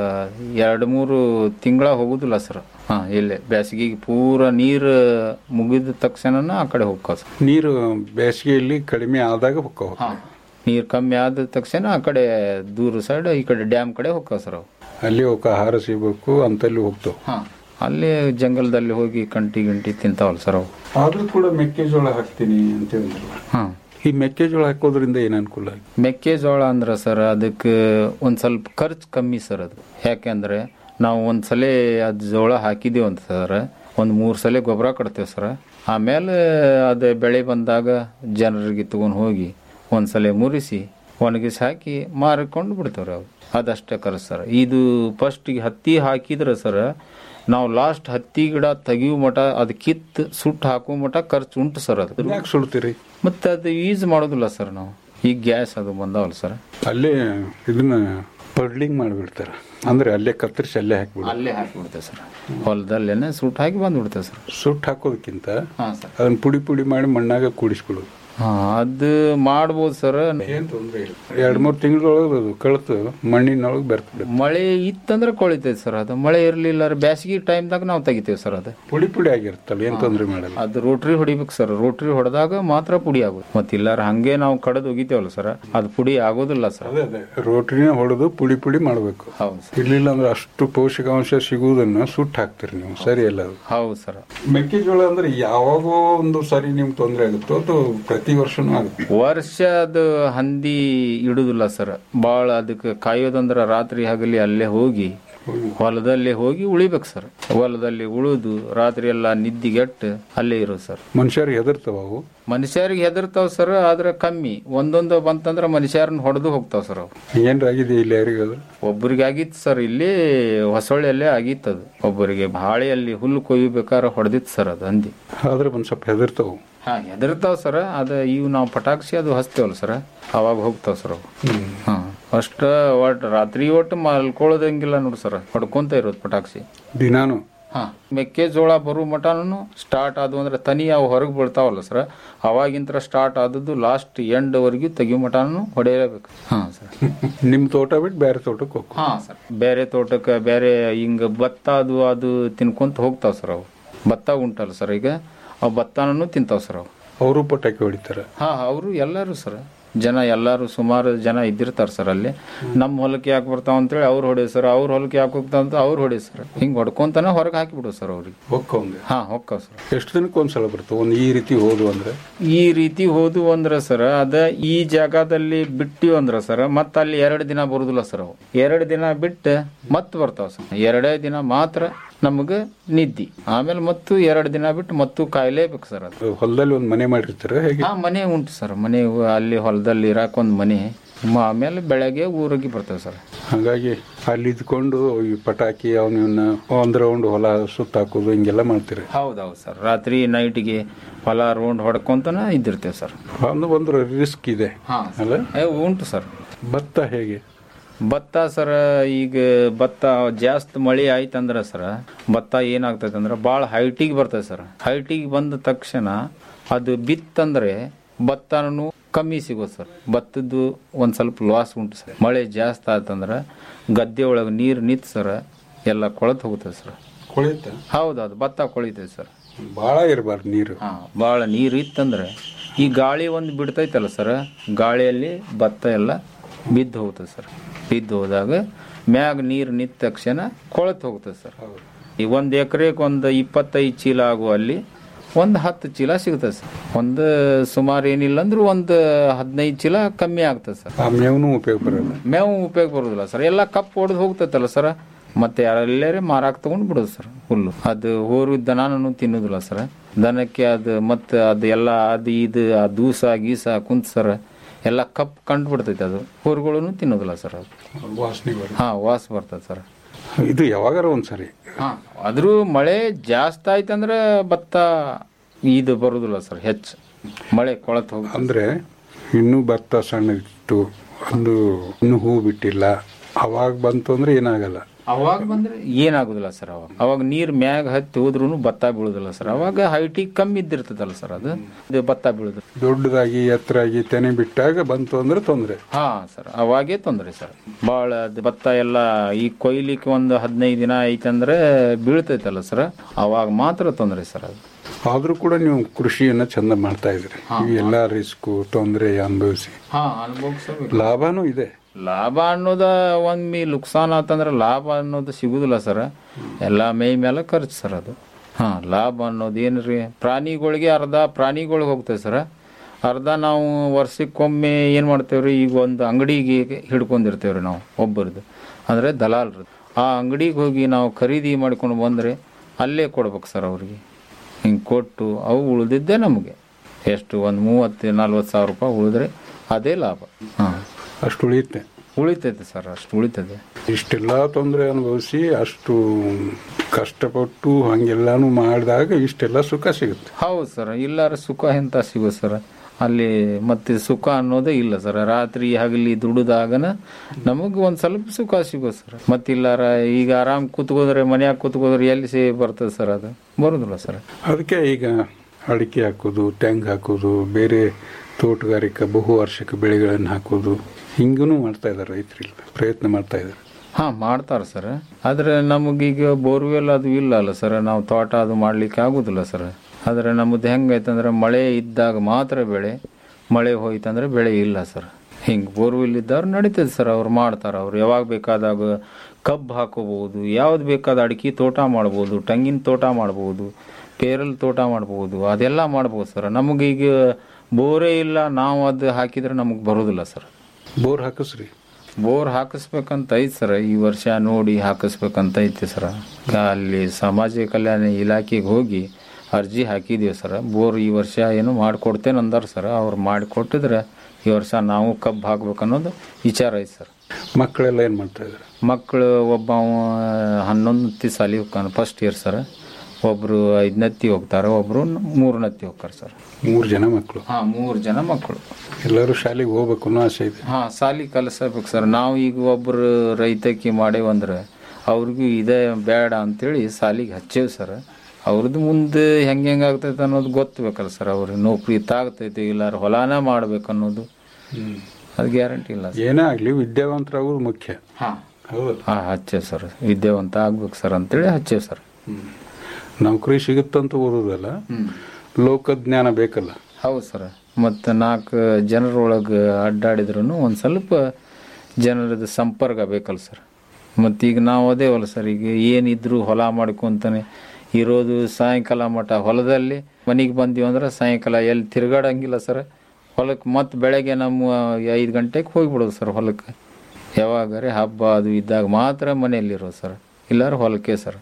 ಎರಡು ಮೂರು ತಿಂಗಳ ಹೋಗುದಿಲ್ಲ ಸರ್ ಹಾ ಇಲ್ಲೇ ಬೇಸಿಗೆಗೆ ಪೂರ ನೀರು ಮುಗಿದ ತಕ್ಷಣ ಆ ಕಡೆ ಹೋಗ್ತಾವ ಸರ್ ನೀರು ಬೇಸಿಗೆಯಲ್ಲಿ ಕಡಿಮೆ ಆದಾಗ ಹೊಕ್ಕವ ನೀರು ಕಮ್ಮಿ ಆದ ತಕ್ಷಣ ಆ ಕಡೆ ದೂರ ಸೈಡ್ ಈ ಕಡೆ ಡ್ಯಾಮ್ ಕಡೆ ಹೋಗ್ತಾವ ಸರ್ ಅವು ಅಲ್ಲಿ ಅವಕ್ಕೆ ಆಹಾರ ಸಿಗಬೇಕು ಅಂತಲ್ಲಿ ಹೋಗ್ತಾವ ಹಾ ಅಲ್ಲಿ ಜಂಗಲದಲ್ಲಿ ಹೋಗಿ ಕಂಟಿ ಗಂಟಿ ತಿಂತಾವಲ್ಲ ಸರ್ ಅವು ಆದ್ರೂ ಕೂಡ ಮೆಕ್ಕೆಜೋಳ ಹಾಕ್ತೀನಿ ಅಂತ ಹೇಳಿದ್ರಲ್ಲ ಹಾ ಈ ಮೆಕ್ಕೆಜೋಳ ಹಾಕೋದ್ರಿಂದ ಏನ್ ಅನುಕೂಲ ಆಗಿ ಮೆಕ್ಕೆಜೋಳ ಅಂದ್ರೆ ಸರ್ ಅದಕ್ಕೆ ಒಂದು ಸ್ವಲ್ಪ ಖರ್ಚು ಕಮ್ಮಿ ಸರ್ ಅದು ಯಾಕೆಂದ್ರೆ ನಾವು ಒಂದು ಸಲ ಅದು ಜೋಳ ಹಾಕಿದೀವಿ ಅಂತ ಸರ್ ಒಂದು ಮೂರು ಸಲ ಗೊಬ್ಬರ ಕೊಡ್ತೇವೆ ಸರ್ ಆಮೇಲೆ ಅದು ಬೆಳೆ ಬಂದಾಗ ಜನರಿಗೆ ತಗೊಂಡು ಹೋಗಿ ಒಂದು ಸಲ ಮುರಿಸಿ ಒಣಗಿಸಿ ಹಾಕಿ ಮಾರಿಕೊಂಡು ಬಿಡ್ತೇವ್ರಿ ಅವು ಅದಷ್ಟೇ ಖರ್ಚು ಸರ್ ಇದು ಫಸ್ಟಿಗೆ ಹತ್ತಿ ಹಾಕಿದ್ರೆ ಸರ್ ನಾವು ಲಾಸ್ಟ್ ಹತ್ತಿ ಗಿಡ ತೆಗಿಯೋ ಮಟ ಅದು ಕಿತ್ತು ಸುಟ್ಟು ಹಾಕೋ ಮಟ ಖರ್ಚು ಉಂಟು ಸರ್ ಅದು ಯಾಕೆ ಸುಡ್ತೀರಿ ಮತ್ತೆ ಅದು ಯೂಸ್ ಮಾಡೋದಿಲ್ಲ ಸರ್ ನಾವು ಈಗ ಗ್ಯಾಸ್ ಅದು ಬಂದಾವಲ್ಲ ಸರ್ ಅಲ್ಲೇ ಇದನ್ನ ಪಡ್ಲಿಂಗ್ ಮಾಡಿಬಿಡ್ತಾರ ಅಂದ್ರೆ ಅಲ್ಲೇ ಕತ್ತರಿಸಿ ಅಲ್ಲೇ ಹಾಕ್ಬಿಡ ಅಲ್ಲೇ ಹಾಕಿಬಿಡ್ತೇವೆ ಸರ್ ಹೊಲದಲ್ಲೇನೆ ಸುಟ್ಟು ಹಾಕಿ ಬಂದ್ಬಿಡ್ತೇವೆ ಸರ್ ಸುಟ್ಟು ಹಾಕೋದಕ್ಕಿಂತ ಹಾಂ ಸರ್ ಅದನ್ನ ಪುಡಿ ಪುಡಿ ಮಾಡಿ ಮಣ್ಣಾಗ ಕೂಡಿಸ್ಬಿಡೋದು ಹಾ ಅದು ಮಾಡ್ಬೋದು ಸರ್ ಏನ್ ತೊಂದ್ರೆ ಇಲ್ಲ ಎರಡ್ ಮೂರ್ ತಿಂಗಳೊಳಗೆ ಅದು ಕಳ್ತು ಮಣ್ಣಿನೊಳಗೆ ಬೆರ್ತ್ಬಿಡುತ್ತೆ ಮಳೆ ಇತ್ತಂದ್ರೆ ಕೊಳಿತೈತೆ ಸರ್ ಅದು ಮಳೆ ಇರ್ಲಿಲ್ಲ ಬ್ಯಾಸಗಿ ಟೈಮ್ದಾಗ ನಾವು ತೆಗಿತೀವಿ ಸರ್ ಅದು ಪುಡಿ ಪುಡಿ ಆಗಿರುತ್ತಲ್ಲ ಏನ್ ತೊಂದ್ರೆ ಮಾಡಲ್ಲ ಅದು ರೋಟ್ರಿ ಹೊಡಿಬೇಕು ಸರ್ ರೋಟ್ರಿ ಹೊಡೆದಾಗ ಮಾತ್ರ ಪುಡಿ ಆಗೋದು ಮತ್ತೆ ಇಲ್ಲಾರ ಹಂಗೆ ನಾವು ಕಡದು ಒಗಿತೇವಲ್ಲ ಸರ್ ಅದು ಪುಡಿ ಆಗೋದಿಲ್ಲ ಸರ್ ಅದೇ ಅದೇ ರೋಟ್ರಿನ ಹೊಡೆದು ಪುಡಿ ಪುಡಿ ಮಾಡಬೇಕು ಹೌದು ಸರ್ ಇರ್ಲಿಲ್ಲ ಅಂದ್ರೆ ಅಷ್ಟು ಪೋಷಕಾಂಶ ಸಿಗುವುದನ್ನ ಸುಟ್ಟು ಹಾಕ್ತೀರಿ ನೀವು ಸರಿ ಅಲ್ಲ ಅದು ಹೌದು ಸರ್ ಮೆಕ್ಕೆಜೋಳ ಅಂದ್ರೆ ಯಾವಾಗೋ ಒಂದು ಸರಿ ನಿಮ್ಗೆ ತೊಂದರೆ ಆಗುತ್ತೋ ಅಥವಾ ಪ್ರತಿ ವರ್ಷನೂ ಆಗುತ್ತೆ ವರ್ಷ ಅದು ಹಂದಿ ಇಡುದಿಲ್ಲ ಸರ್ ಬಾಳ ಅದಕ್ಕೆ ಕಾಯೋದಂದ್ರ ರಾತ್ರಿ ಹಗಲಿ ಅಲ್ಲೇ ಹೋಗಿ ಹೊಲದಲ್ಲಿ ಹೋಗಿ ಉಳಿಬೇಕು ಸರ್ ಹೊಲದಲ್ಲಿ ಉಳಿದು ರಾತ್ರಿ ಎಲ್ಲ ನಿದ್ದಿಗೆಟ್ಟು ಅಲ್ಲೇ ಇರೋದು ಸರ್ ಮನುಷ್ಯರಿಗೆ ಹೆದರ್ತಾವ ಅವು ಮನುಷ್ಯರಿಗೆ ಹೆದರ್ತಾವ ಸರ್ ಆದ್ರೆ ಕಮ್ಮಿ ಒಂದೊಂದು ಬಂತಂದ್ರ ಮನುಷ್ಯರನ್ನ ಹೊಡೆದು ಹೋಗ್ತಾವ ಸರ್ ಅವು ಏನ್ರಾಗಿದೆ ಇಲ್ಲಿ ಯಾರಿಗಾದ್ರು ಒಬ್ಬರಿಗೆ ಆಗಿತ್ತು ಸರ್ ಇಲ್ಲಿ ಹೊಸೊಳ್ಳೆಯಲ್ಲೇ ಆಗಿತ್ತು ಅದು ಒಬ್ಬರಿಗೆ ಹಾಳೆಯಲ್ಲಿ ಹುಲ್ಲು ಕೊಯ್ಯಬೇಕಾದ್ರೆ ಹೊಡೆದಿತ್ತು ಸರ್ ಅದು ಹಂದಿ ಆದ್ರೆ ಒಂದ್ ಸ್ವಲ್ಪ ಹೆದರ್ತಾವ ಹಾ ಹೆದರ್ತಾವ ಸರ್ ಅದ ಇವು ನಾವು ಪಟಾಕ್ಷಿ ಅದು ಹಚ್ತೇವಲ್ಲ ಸರ್ ಅವಾಗ ಹೋಗ್ತಾವ ಸರ್ ಅವು ಹಾ ಅಷ್ಟ ಒಟ್ಟು ರಾತ್ರಿ ಒಟ್ಟು ಮಲ್ಕೊಳ್ಳೋದಂಗಿಲ್ಲ ನೋಡಿ ಸರ್ ಹೊಡ್ಕೊಂತ ಇರೋದು ಪಟಾಕ್ಷಿ ದಿನಾನು ಹಾ ಮೆಕ್ಕೆಜೋಳ ಬರೋ ಮಟನು ಸ್ಟಾರ್ಟ್ ಆದವು ಅಂದ್ರೆ ತನಿ ಅವು ಹೊರಗೆ ಬೀಳ್ತಾವಲ್ಲ ಸರ್ ಅವಾಗಿಂತ್ರ ಸ್ಟಾರ್ಟ್ ಆದದ್ದು ಲಾಸ್ಟ್ ಎಂಡ್ ವರೆಗೂ ತೆಗಿಯೋ ಮಟನು ಹೊಡೆಯಲೇಬೇಕು ಹಾ ಸರ್ ನಿಮ್ ತೋಟ ಬಿಟ್ಟು ಬೇರೆ ತೋಟಕ್ಕೆ ಹೋಗ್ಕೊ ಹಾ ಸರ್ ಬೇರೆ ತೋಟಕ್ಕೆ ಬೇರೆ ಹಿಂಗ ಭತ್ತ ಅದು ಅದು ತಿನ್ಕೊಂತ ಹೋಗ್ತಾವ ಸರ್ ಅವು ಭತ್ತ ಉಂಟಲ್ಲ ಸರ್ ಈಗ ಅವು ಭತ್ತನೂ ತಿಂತಾವ ಸರ್ ಅವು ಅವರು ಪಟಾಕಿ ಹೊಡಿತಾರ ಹಾ ಅವರು ಎಲ್ಲರೂ ಸರ್ ಜನ ಎಲ್ಲರೂ ಸುಮಾರು ಜನ ಇದ್ದಿರ್ತಾರ ಸರ್ ಅಲ್ಲಿ ನಮ್ಮ ಹೊಲಕ್ಕೆ ಯಾಕೆ ಬರ್ತಾವ ಅಂತೇಳಿ ಅವ್ರು ಹೊಡೆ ಸರ್ ಅವ್ರ ಹೊಲಕ್ಕೆ ಯಾಕೆ ಹೋಗ್ತಾವ ಅಂತ ಅವ್ರು ಹೊಡೆ ಸರ್ ಹಿಂಗ್ ಹೊಡ್ಕೊಂತಾನೆ ಹೊರಗೆ ಹಾಕಿಬಿಡು ಸರ್ ಅವ್ರಿಗೆ ಹೊಕ್ಕೊಂದೆ ಹಾ ಹೊಕ್ಕಾವ ಸರ್ ಎಷ್ಟು ದಿನಕ್ಕೆ ಒಂದ್ಸಲ ಬರ್ತವೆ ಒಂದು ಈ ರೀತಿ ಹೋದು ಅಂದ್ರೆ ಈ ರೀತಿ ಹೋದು ಅಂದ್ರ ಸರ್ ಅದ ಈ ಜಾಗದಲ್ಲಿ ಬಿಟ್ಟಿವ್ ಅಂದ್ರ ಸರ್ ಮತ್ತ ಅಲ್ಲಿ ಎರಡು ದಿನ ಬರುದಿಲ್ಲ ಸರ್ ಅವು ಎರಡು ದಿನ ಬಿಟ್ಟು ಮತ್ ಬರ್ತಾವ ಸರ್ ಎರಡೇ ದಿನ ಮಾತ್ರ ನಮಗ ನಿದ್ದಿ ಆಮೇಲೆ ಮತ್ತು ಎರಡು ದಿನ ಬಿಟ್ಟು ಮತ್ತು ಕಾಯ್ಲೇಬೇಕು ಸರ್ ಅದು ಹೊಲದಲ್ಲಿ ಒಂದು ಮನೆ ಮಾಡಿರ್ತಾರೆ ಹೇಗೆ ಹಾ ಮನೆ ಉಂಟು ಸರ್ ಮನೆ ಅಲ್ಲಿ ಹೊಲದಲ್ಲಿ ಇರಾಕ ಒಂದ್ ಮನೆ ಮ- ಆಮೇಲೆ ಬೆಳಗ್ಗೆ ಊರಿಗೆ ಬರ್ತೇವೆ ಸರ್ ಹಾಗಾಗಿ ಅಲ್ಲಿ ಇದ್ಕೊಂಡು ಈ ಪಟಾಕಿ ಅವನನ್ನ ಒಂದ್ ರೌಂಡ್ ಹೊಲ ಸುತ್ತ ಹಾಕೋದು ಹಿಂಗೆಲ್ಲ ಮಾಡ್ತೀರಿ ಹೌದೌದು ಸರ್ ರಾತ್ರಿ ನೈಟ್ಗೆ ಹೊಲ ರೌಂಡ್ ಹೊಡ್ಕೊಂತನ ಇದ್ದಿರ್ತೇವೆ ಸರ್ ಒಂದು ಒಂದು ರಿಸ್ಕ್ ಇದೆ ಹಾ ಅಲ್ಲ ಏ, ಉಂಟು ಸರ್ ಭತ್ತ ಹೇಗೆ ಭತ್ತ ಸರ ಈಗ ಭತ್ತ ಜಾಸ್ತಿ ಮಳೆ ಆಯ್ತಂದ್ರ ಸರ ಭತ್ತ ಏನಾಗ್ತೈತೆ ಅಂದ್ರೆ ಭಾಳ ಹೈಟಿಗೆ ಬರ್ತದೆ ಸರ್ ಹೈಟಿಗೆ ಬಂದ ತಕ್ಷಣ ಅದು ಬಿತ್ತಂದ್ರೆ ಭತ್ತನೂ ಕಮ್ಮಿ ಸಿಗೋದು ಸರ್ ಭತ್ತದ್ದು ಒಂದು ಸ್ವಲ್ಪ ಲಾಸ್ ಉಂಟು ಸರ್ ಮಳೆ ಜಾಸ್ತಿ ಆಯ್ತಂದ್ರೆ ಗದ್ದೆ ಒಳಗೆ ನೀರು ನಿಂತು ಸರ ಎಲ್ಲ ಕೊಳತು ಹೋಗುತ್ತೆ ಸರ್ ಕೊಳೆತ ಹೌದು ಅದು ಭತ್ತ ಕೊಳಿತೈತೆ ಸರ್ ಭಾಳ ಇರಬಾರ್ದು ನೀರು ಹಾಂ ಭಾಳ ನೀರು ಇತ್ತಂದ್ರೆ ಈ ಗಾಳಿ ಒಂದು ಬಿಡ್ತೈತಲ್ಲ ಸರ್ ಗಾಳಿಯಲ್ಲಿ ಭತ್ತ ಎಲ್ಲ ಬಿದ್ದು ಹೋಗ್ತದೆ ಸರ್ ಬಿದ್ದು ಹೋದಾಗ ಮ್ಯಾಗ ನೀರು ನಿಂತ ತಕ್ಷಣ ಕೊಳತು ಹೋಗ್ತದೆ ಸರ್ ಈ ಒಂದು ಎಕರೆಗೆ ಒಂದು ಇಪ್ಪತ್ತೈದು ಚೀಲ ಆಗುವಲ್ಲಿ ಒಂದು ಹತ್ತು ಚೀಲ ಸಿಗ್ತದೆ ಸರ್ ಒಂದು ಸುಮಾರು ಏನಿಲ್ಲ ಅಂದ್ರೆ ಒಂದು ಹದಿನೈದು ಚೀಲ ಕಮ್ಮಿ ಆಗ್ತದೆ ಸರ್ ಆ ಮೇವನು ಉಪಯೋಗ ಬರಲ್ಲ ಮೇವು ಉಪಯೋಗ ಬರೋದಿಲ್ಲ ಸರ್ ಎಲ್ಲ ಕಪ್ಪು ಹೊಡೆದು ಹೋಗ್ತೈತಲ್ಲ ಸರ್ ಮತ್ತೆ ಎಲ್ಲರೇ ಮಾರಾಕ್ ತಗೊಂಡು ಬಿಡೋದು ಸರ್ ಹುಲ್ಲು ಅದು ಹೋರು ದನನೂ ತಿನ್ನೋದಿಲ್ಲ ಸರ್ ದನಕ್ಕೆ ಅದು ಮತ್ತೆ ಅದು ಎಲ್ಲ ಅದು ಇದು ಆ ದೂಸ ಗೀಸ ಕುಂತ್ ಸರ್ ಎಲ್ಲ ಕಪ್ ಕಂಡು ಬಿಡ್ತೈತೆ ಅದು ಹೋರುಗಳನ್ನು ತಿನ್ನೋದಿಲ್ಲ ಸರ್ ಅದು ವಾಸನೆ ಬರಲ್ಲ ಹಾ ವಾಸ ಬರ್ತದೆ ಸರ್ ಇದು ಯಾವಾಗಾರ ಒಂದ್ಸರಿ ಹಾ ಆದ್ರೂ ಮಳೆ ಜಾಸ್ತಿ ಆಯ್ತಂದ್ರೆ ಭತ್ತ ಇದು ಬರೋದಿಲ್ಲ ಸರ್ ಹೆಚ್ಚು ಮಳೆ ಕೊಳತು ಹೋಗ್ತದೆ ಅಂದ್ರೆ ಇನ್ನೂ ಭತ್ತ ಸಣ್ಣ ಇತ್ತು ಒಂದು ಇನ್ನೂ ಹೂ ಬಿಟ್ಟಿಲ್ಲ ಅವಾಗ ಬಂತು ಅಂದ್ರೆ ಏನಾಗಲ್ಲ ಅವಾಗ ಬಂದ್ರೆ ಏನಾಗುದಿಲ್ಲ ಸರ್ ಅವಾಗ ಅವಾಗ ನೀರ್ ಮ್ಯಾಗ ಹತ್ತಿ ಹೋದ್ರೂ ಭತ್ತ ಬೀಳುದಿಲ್ಲ ಸರ್ ಅವಾಗ ಹೈಟಿಗೆ ಕಮ್ಮಿ ಇದ್ದಿರ್ತದಲ್ಲ ಸರ್ ಅದು ಇದು ಭತ್ತ ಬೀಳುದು ದೊಡ್ಡದಾಗಿ ಎತ್ತರಾಗಿ ತೆನೆ ಬಿಟ್ಟಾಗ ಬಂತು ಅಂದ್ರೆ ತೊಂದ್ರೆ ಹಾ ಸರ್ ಅವಾಗೇ ತೊಂದ್ರೆ ಸರ್ ಭಾಳ ಅದು ಭತ್ತ ಎಲ್ಲ ಈ ಕೊಯ್ಲಿಕ್ಕೆ ಒಂದು ಹದಿನೈದು ದಿನ ಐತಂದ್ರೆ ಬೀಳ್ತೈತಲ್ಲ ಸರ್ ಅವಾಗ ಮಾತ್ರ ತೊಂದ್ರೆ ಸರ್ ಅದು ಆದ್ರೂ ಕೂಡ ನೀವು ಕೃಷಿಯನ್ನ ಚಂದ ಮಾಡ್ತಾ ಇದ್ರಿ ಈ ಎಲ್ಲಾ ರಿಸ್ಕು ತೊಂದರೆ ಅನುಭವಿಸಿ ಹಾ ಅನುಭವಿಸಬೇಕು ಲಾಭನೂ ಇದೆ ಲಾಭ ಅನ್ನೋದ ಒಮ್ಮೆ ಲುಕ್ಸಾನ್ ಆತಂದ್ರೆ ಲಾಭ ಅನ್ನೋದು ಸಿಗುದಿಲ್ಲ ಸರ್ ಎಲ್ಲ ಮೈ ಮೇಲೆ ಖರ್ಚು ಸರ್ ಅದು ಹಾ ಲಾಭ ಅನ್ನೋದು ಏನ್ರಿ ಪ್ರಾಣಿಗಳಿಗೆ ಅರ್ಧ ಪ್ರಾಣಿಗಳಿಗೆ ಹೋಗ್ತದೆ ಸರ್ ಅರ್ಧ ನಾವು ವರ್ಷಕ್ಕೊಮ್ಮೆ ಏನು ಮಾಡ್ತೇವ್ರಿ ಈಗ ಒಂದು ಅಂಗಡಿಗೆ ಹಿಡ್ಕೊಂಡಿರ್ತೇವ್ರಿ ನಾವು ಒಬ್ಬರದು ಅಂದರೆ ದಲಾಲ್ರದ್ದು ಆ ಅಂಗಡಿಗೆ ಹೋಗಿ ನಾವು ಖರೀದಿ ಮಾಡ್ಕೊಂಡು ಬಂದರೆ ಅಲ್ಲೇ ಕೊಡ್ಬೇಕು ಸರ್ ಅವ್ರಿಗೆ ಹಿಂಗೆ ಕೊಟ್ಟು ಅವು ಉಳಿದಿದ್ದೇ ನಮಗೆ ಎಷ್ಟು ಒಂದು ಮೂವತ್ತು ನಲ್ವತ್ತು ಸಾವಿರ ರೂಪಾಯಿ ಉಳಿದ್ರೆ ಅದೇ ಲಾಭ ಹಾಂ ಅಷ್ಟು ಉಳಿಯುತ್ತೆ ಉಳಿತೈತೆ ಸರ್ ಅಷ್ಟು ಉಳಿತದೆ ಇಷ್ಟೆಲ್ಲ ತೊಂದರೆ ಅನುಭವಿಸಿ ಅಷ್ಟು ಕಷ್ಟಪಟ್ಟು ಹಂಗೆಲ್ಲಾನು ಮಾಡಿದಾಗ ಇಷ್ಟೆಲ್ಲ ಸುಖ ಸಿಗುತ್ತೆ ಹೌದು ಸರ್ ಇಲ್ಲಾರ ಸುಖ ಎಂತ ಸಿಗೋದು ಸರ್ ಅಲ್ಲಿ ಮತ್ತೆ ಸುಖ ಅನ್ನೋದೇ ಇಲ್ಲ ಸರ್ ರಾತ್ರಿ ಹಗಲಿ ದುಡಿದಾಗನ ನಮಗೆ ಒಂದು ಸ್ವಲ್ಪ ಸುಖ ಸಿಗೋದು ಸರ್ ಮತ್ತಿಲ್ಲಾರ ಈಗ ಆರಾಮ್ ಕೂತ್ಕೋದ್ರೆ ಮನ್ಯಾಗ ಕೂತ್ಕೋದ್ರೆ ಎಲ್ಲಿ ಸೇ ಬರ್ತದೆ ಸರ್ ಅದು ಬರೋದಿಲ್ಲ ಸರ್ ಅದಕ್ಕೆ ಈಗ ಅಡಿಕೆ ಹಾಕೋದು ಟ್ಯಾಂಗ್ ಹಾಕೋದು ಬೇರೆ ತೋಟಗಾರಿಕಾ ಬಹುವಾರ್ಷಿಕ ಬೆಳೆಗಳನ್ನು ಹಾಕೋದು ಹಿಂಗೂ ಮಾಡ್ತಾ ಇದ್ದಾರೆ ರೈತರಿಲ್ಲ ಪ್ರಯತ್ನ ಮಾಡ್ತಾ ಇದ್ದಾರೆ ಹಾ ಮಾಡ್ತಾರೆ ಸರ್ ಆದ್ರೆ ನಮಗೀಗ ಬೋರ್ವೆಲ್ ಅದು ಇಲ್ಲ ಅಲ್ಲ ಸರ್ ನಾವು ತೋಟ ಅದು ಮಾಡ್ಲಿಕ್ಕೆ ಆಗುದಿಲ್ಲ ಸರ್ ಆದ್ರೆ ನಮ್ಮದು ಹೆಂಗೈತಂದ್ರೆ ಮಳೆ ಇದ್ದಾಗ ಮಾತ್ರ ಬೆಳೆ ಮಳೆ ಹೋಯ್ತಂದ್ರೆ ಬೆಳೆ ಇಲ್ಲ ಸರ್ ಹಿಂಗೆ ಬೋರ್ವೆಲ್ ಇದ್ದವ್ರು ನಡೀತದೆ ಸರ್ ಅವ್ರು ಮಾಡ್ತಾರೆ ಅವ್ರು ಯಾವಾಗ ಬೇಕಾದಾಗ ಕಬ್ಬು ಹಾಕೋಬಹುದು ಯಾವ್ದು ಬೇಕಾದ ಅಡಿಕೆ ತೋಟ ಮಾಡ್ಬೋದು ತೆಂಗಿನ ತೋಟ ಮಾಡ್ಬೋದು ಪೇರಲ್ ತೋಟ ಮಾಡ್ಬೋದು ಅದೆಲ್ಲ ಮಾಡ್ಬೋದು ಸರ್ ನಮಗೀಗ ಬೋರೇ ಇಲ್ಲ ನಾವು ಅದು ಹಾಕಿದ್ರೆ ನಮಗೆ ಬರೋದಿಲ್ಲ ಸರ್ ಬೋರ್ ಹಾಕಿಸ್ರಿ ಬೋರ್ ಹಾಕಿಸ್ಬೇಕಂತ ಐತಿ ಸರ್ ಈ ವರ್ಷ ನೋಡಿ ಹಾಕಿಸ್ಬೇಕಂತ ಐತಿ ಸರ್ ಅಲ್ಲಿ ಸಮಾಜ ಕಲ್ಯಾಣ ಇಲಾಖೆಗೆ ಹೋಗಿ ಅರ್ಜಿ ಹಾಕಿದೀವಿ ಸರ್ ಬೋರ್ ಈ ವರ್ಷ ಏನು ಮಾಡಿಕೊಡ್ತೇನೆ ಅಂದಾರ ಸರ್ ಅವ್ರು ಮಾಡಿಕೊಟ್ಟಿದ್ರೆ ಈ ವರ್ಷ ನಾವು ಕಬ್ಬು ಹಾಕ್ಬೇಕು ಅನ್ನೋದು ವಿಚಾರ ಐತಿ ಸರ್ ಮಕ್ಕಳೆಲ್ಲ ಏನು ಮಾಡ್ತಾ ಇದ್ದಾರೆ ಮಕ್ಕಳು ಒಬ್ಬ ಅವ ಹನ್ನೊಂದತಿ ಸಾಲಿ ಹೋಗ್ತಾನೆ ಫಸ್ಟ್ ಇಯರ್ ಸರ್ ಒಬ್ರು ಐದನತ್ತಿ ಹೋಗ್ತಾರೆ ಒಬ್ರು ಮೂರನತ್ತಿ ಹೋಗ್ತಾರೆ ಸರ್ ಮೂರು ಜನ ಮಕ್ಕಳು ಹಾ ಮೂರು ಜನ ಮಕ್ಕಳು ಎಲ್ಲರೂ ಶಾಲೆಗೆ ಹೋಗ್ಬೇಕು ಅನ್ನೋ ಆಸೆ ಇದೆ ಹಾ ಸಾಲಿ ಕಲಿಸಬೇಕು ಸರ್ ನಾವು ಈಗ ಒಬ್ರು ರೈತಕಿ ಮಾಡೇವಂದ್ರೆ ಅವ್ರಿಗೂ ಇದೇ ಬೇಡ ಅಂತೇಳಿ ಸಾಲಿಗೆ ಹಚ್ಚೇವಿ ಸರ್ ಅವ್ರದ್ದು ಮುಂದೆ ಹೆಂಗೆ ಹೆಂಗೆ ಆಗ್ತೈತೆ ಅನ್ನೋದು ಗೊತ್ತಬೇಕಲ್ಲ ಸರ್ ಅವ್ರಿಗೆ ನೌಕರಿ ತಾಗ್ತೈತೆ ಇಲ್ಲಾರ ಹೊಲಾನ ಮಾಡ್ಬೇಕು ಅನ್ನೋದು ಅದು ಗ್ಯಾರಂಟಿ ಇಲ್ಲ ಸರ್ ಏನೇ ಆಗಲಿ ವಿದ್ಯಾವಂತರಾಗೋದು ಮುಖ್ಯ ಹಾ ಹೌದಲ್ಲ ಹಾ ಹಚ್ಚೇವ್ ಸರ್ ವಿದ್ಯಾವಂತ ಆಗ್ಬೇಕು ಸರ್ ಅಂತೇಳಿ ಹಚ್ಚೇವ್ ಸರ್ ನೌಕರಿ ಸಿಗುತ್ತಂತ ಓದೋದಲ್ಲ ಲೋಕಜ್ಞಾನ ಬೇಕಲ್ಲ ಹೌದು ಸರ್ ಮತ್ತು ನಾಲ್ಕು ಜನರೊಳಗೆ ಅಡ್ಡಾಡಿದ್ರು ಒಂದು ಸ್ವಲ್ಪ ಜನರದ ಸಂಪರ್ಕ ಬೇಕಲ್ಲ ಸರ್ ಮತ್ತು ಈಗ ನಾವು ಅದೇವಲ್ಲ ಸರ್ ಈಗ ಏನಿದ್ರು ಹೊಲ ಮಾಡ್ಕೊಂತಾನೆ ಇರೋದು ಸಾಯಂಕಾಲ ಮಠ ಹೊಲದಲ್ಲಿ ಮನೆಗೆ ಬಂದೀವಿ ಅಂದ್ರೆ ಸಾಯಂಕಾಲ ಎಲ್ಲಿ ತಿರುಗಾಡಂಗಿಲ್ಲ ಸರ್ ಹೊಲಕ್ಕೆ ಮತ್ತೆ ಬೆಳಗ್ಗೆ ನಮ್ಮ ಐದು ಗಂಟೆಗೆ ಹೋಗಿಬಿಡೋದು ಸರ್ ಹೊಲಕ್ಕೆ ಯಾವಾಗಾರೆ ಹಬ್ಬ ಅದು ಇದ್ದಾಗ ಮಾತ್ರ ಮನೆಯಲ್ಲಿರೋದು ಸರ್ ಇಲ್ಲಾರ ಹೊಲಕ್ಕೆ ಸರ್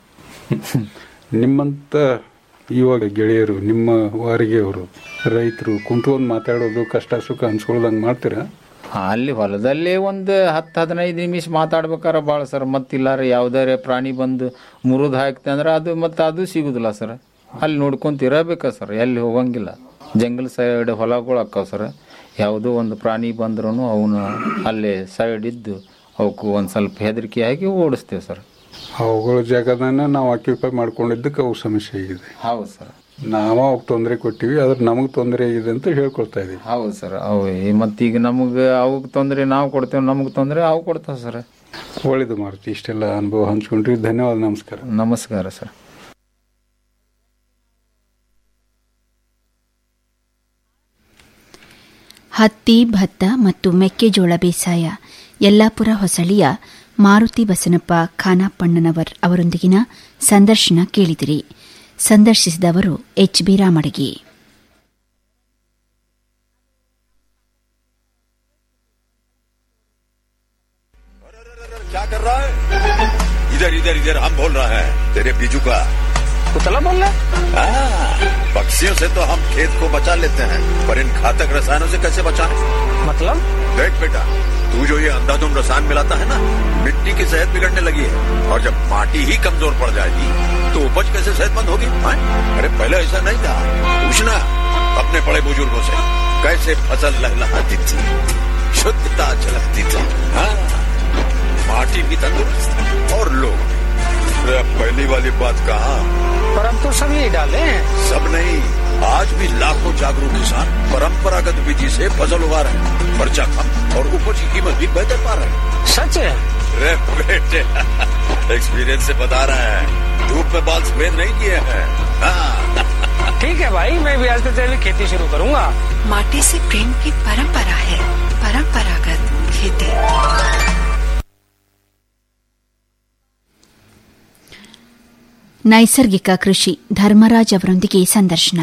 ನಿಮ್ಮಂತ ಇವಾಗ ಗೆಳೆಯರು ನಿಮ್ಮ ವಾರಿಗೆಯವರು ರೈತರು ಕುಂತ್ಕೊಂಡು ಮಾತಾಡೋದು ಕಷ್ಟ ಸುಖ ಹಂಚ್ಕೊಳ್ದಂಗೆ ಮಾಡ್ತೀರಾ ಹಾ, ಅಲ್ಲಿ ಹೊಲದಲ್ಲೇ ಒಂದು ಹತ್ತು ಹದಿನೈದು ನಿಮಿಷ ಮಾತಾಡ್ಬೇಕಾರ ಭಾಳ ಸರ್ ಮತ್ತಿಲ್ಲಾರ ಯಾವ್ದಾರೆ ಪ್ರಾಣಿ ಬಂದು ಮುರಿದು ಹಾಕ್ತೆ ಅಂದ್ರೆ ಅದು ಮತ್ತೆ ಅದು ಸಿಗುದಿಲ್ಲ ಸರ್ ಅಲ್ಲಿ ನೋಡ್ಕೊಂತ ಇರಬೇಕ ಸರ್ ಎಲ್ಲಿ ಹೋಗಂಗಿಲ್ಲ ಜಂಗಲ್ ಸೈಡ್ ಹೊಲಗಳು ಅಕ್ಕಾವ ಸರ್ ಯಾವುದೋ ಒಂದು ಪ್ರಾಣಿ ಬಂದ್ರೂ ಅವನ್ನ ಅಲ್ಲೇ ಸೈಡ್ ಇದ್ದು ಅವಕ್ಕೂ ಒಂದು ಸ್ವಲ್ಪ ಹೆದರಿಕೆ ಹಾಕಿ ಓಡಿಸ್ತೇವೆ ಸರ್ ಅವುಗಳ ಜಾಗದನ್ನ ನಾವು ಆಕ್ಯುಪೈ ಮಾಡ್ಕೊಂಡಿದ್ದಕ್ಕೆ ಅವು ಸಮಸ್ಯೆ ಆಗಿದೆ ಹೌದು ಸರ್ ನಾವು ಅವ್ಕೆ ತೊಂದರೆ ಕೊಟ್ಟಿವಿ ಆದ್ರೆ ನಮಗೆ ತೊಂದರೆ ಆಗಿದೆ ಅಂತ ಹೇಳ್ಕೊಳ್ತಾ ಇದೀವಿ ಹೌದು ಸರ್ ಅವು ಮತ್ತೀಗ ನಮಗೆ ಅವಕ್ಕೆ ತೊಂದರೆ ನಾವು ಕೊಡ್ತೇವೆ ನಮಗೆ ತೊಂದರೆ ಅವು ಕೊಡ್ತಾವೆ ಸರ್ ಒಳ್ಳೇದು ಮಾರುತಿ ಇಷ್ಟೆಲ್ಲ ಅನುಭವ ಹಂಚ್ಕೊಂಡ್ರಿ ಧನ್ಯವಾದ ನಮಸ್ಕಾರ ನಮಸ್ಕಾರ ಸರ್ ಹತ್ತಿ ಭತ್ತ ಮತ್ತು ಮೆಕ್ಕೆಜೋಳ ಬೇಸಾಯ ಯಲ್ಲಾಪುರ ಹೊಸಳಿಯ ಮಾರುತಿ ಬಸನಪ್ಪ ಖಾನಾಪಣ್ಣನವರ್ ಅವರೊಂದಿಗಿನ ಸಂದರ್ಶನ ಕೇಳಿದಿರಿ ಸಂದರ್ಶಿಸಿದವರು ಎಚ್ ಬಿ ರಾಮಡಗಿ क्या कर रहा है इधर इधर इधर हम बोल रहे हैं तेरे बीजू का कुतला बोल रहा हाँ, पक्षियों से तो हम खेत को बचा लेते हैं पर इन घातक रसायनों से कैसे बचाएं? मतलब देख बेटा तू जो ये अंधाधुंध रसायन मिलाता है ना मिट्टी की सेहत बिगड़ने लगी है और जब माटी ही कमजोर पड़ जाएगी तो उपज कैसे सेहतमंद होगी हाँ? अरे पहले ऐसा नहीं था पूछना अपने बड़े बुजुर्गों से कैसे फसल लहलहाती थी शुद्धता झलकती थी हाँ माटी भी तंदुरुस्त और लोग भी। अरे अब पहली वाली बात कहा पर हम तो सब यही डाले हैं सब नहीं आज भी लाखों जागरूक किसान परंपरागत विधि से फसल उगा रहे हैं खर्चा कम और उपज की कीमत भी बेहतर पा रहे हैं सच है अरे बेटे एक्सपीरियंस से बता रहे हैं धूप में बाल सफेद नहीं किए हैं हाँ, ठीक है भाई मैं भी आज से तेरी खेती शुरू करूंगा माटी से प्रेम की परंपरा है परंपरागत खेती ನೈಸರ್ಗಿಕ ಕೃಷಿ ಧರ್ಮರಾಜ್ ಅವರೊಂದಿಗೆ ಸಂದರ್ಶನ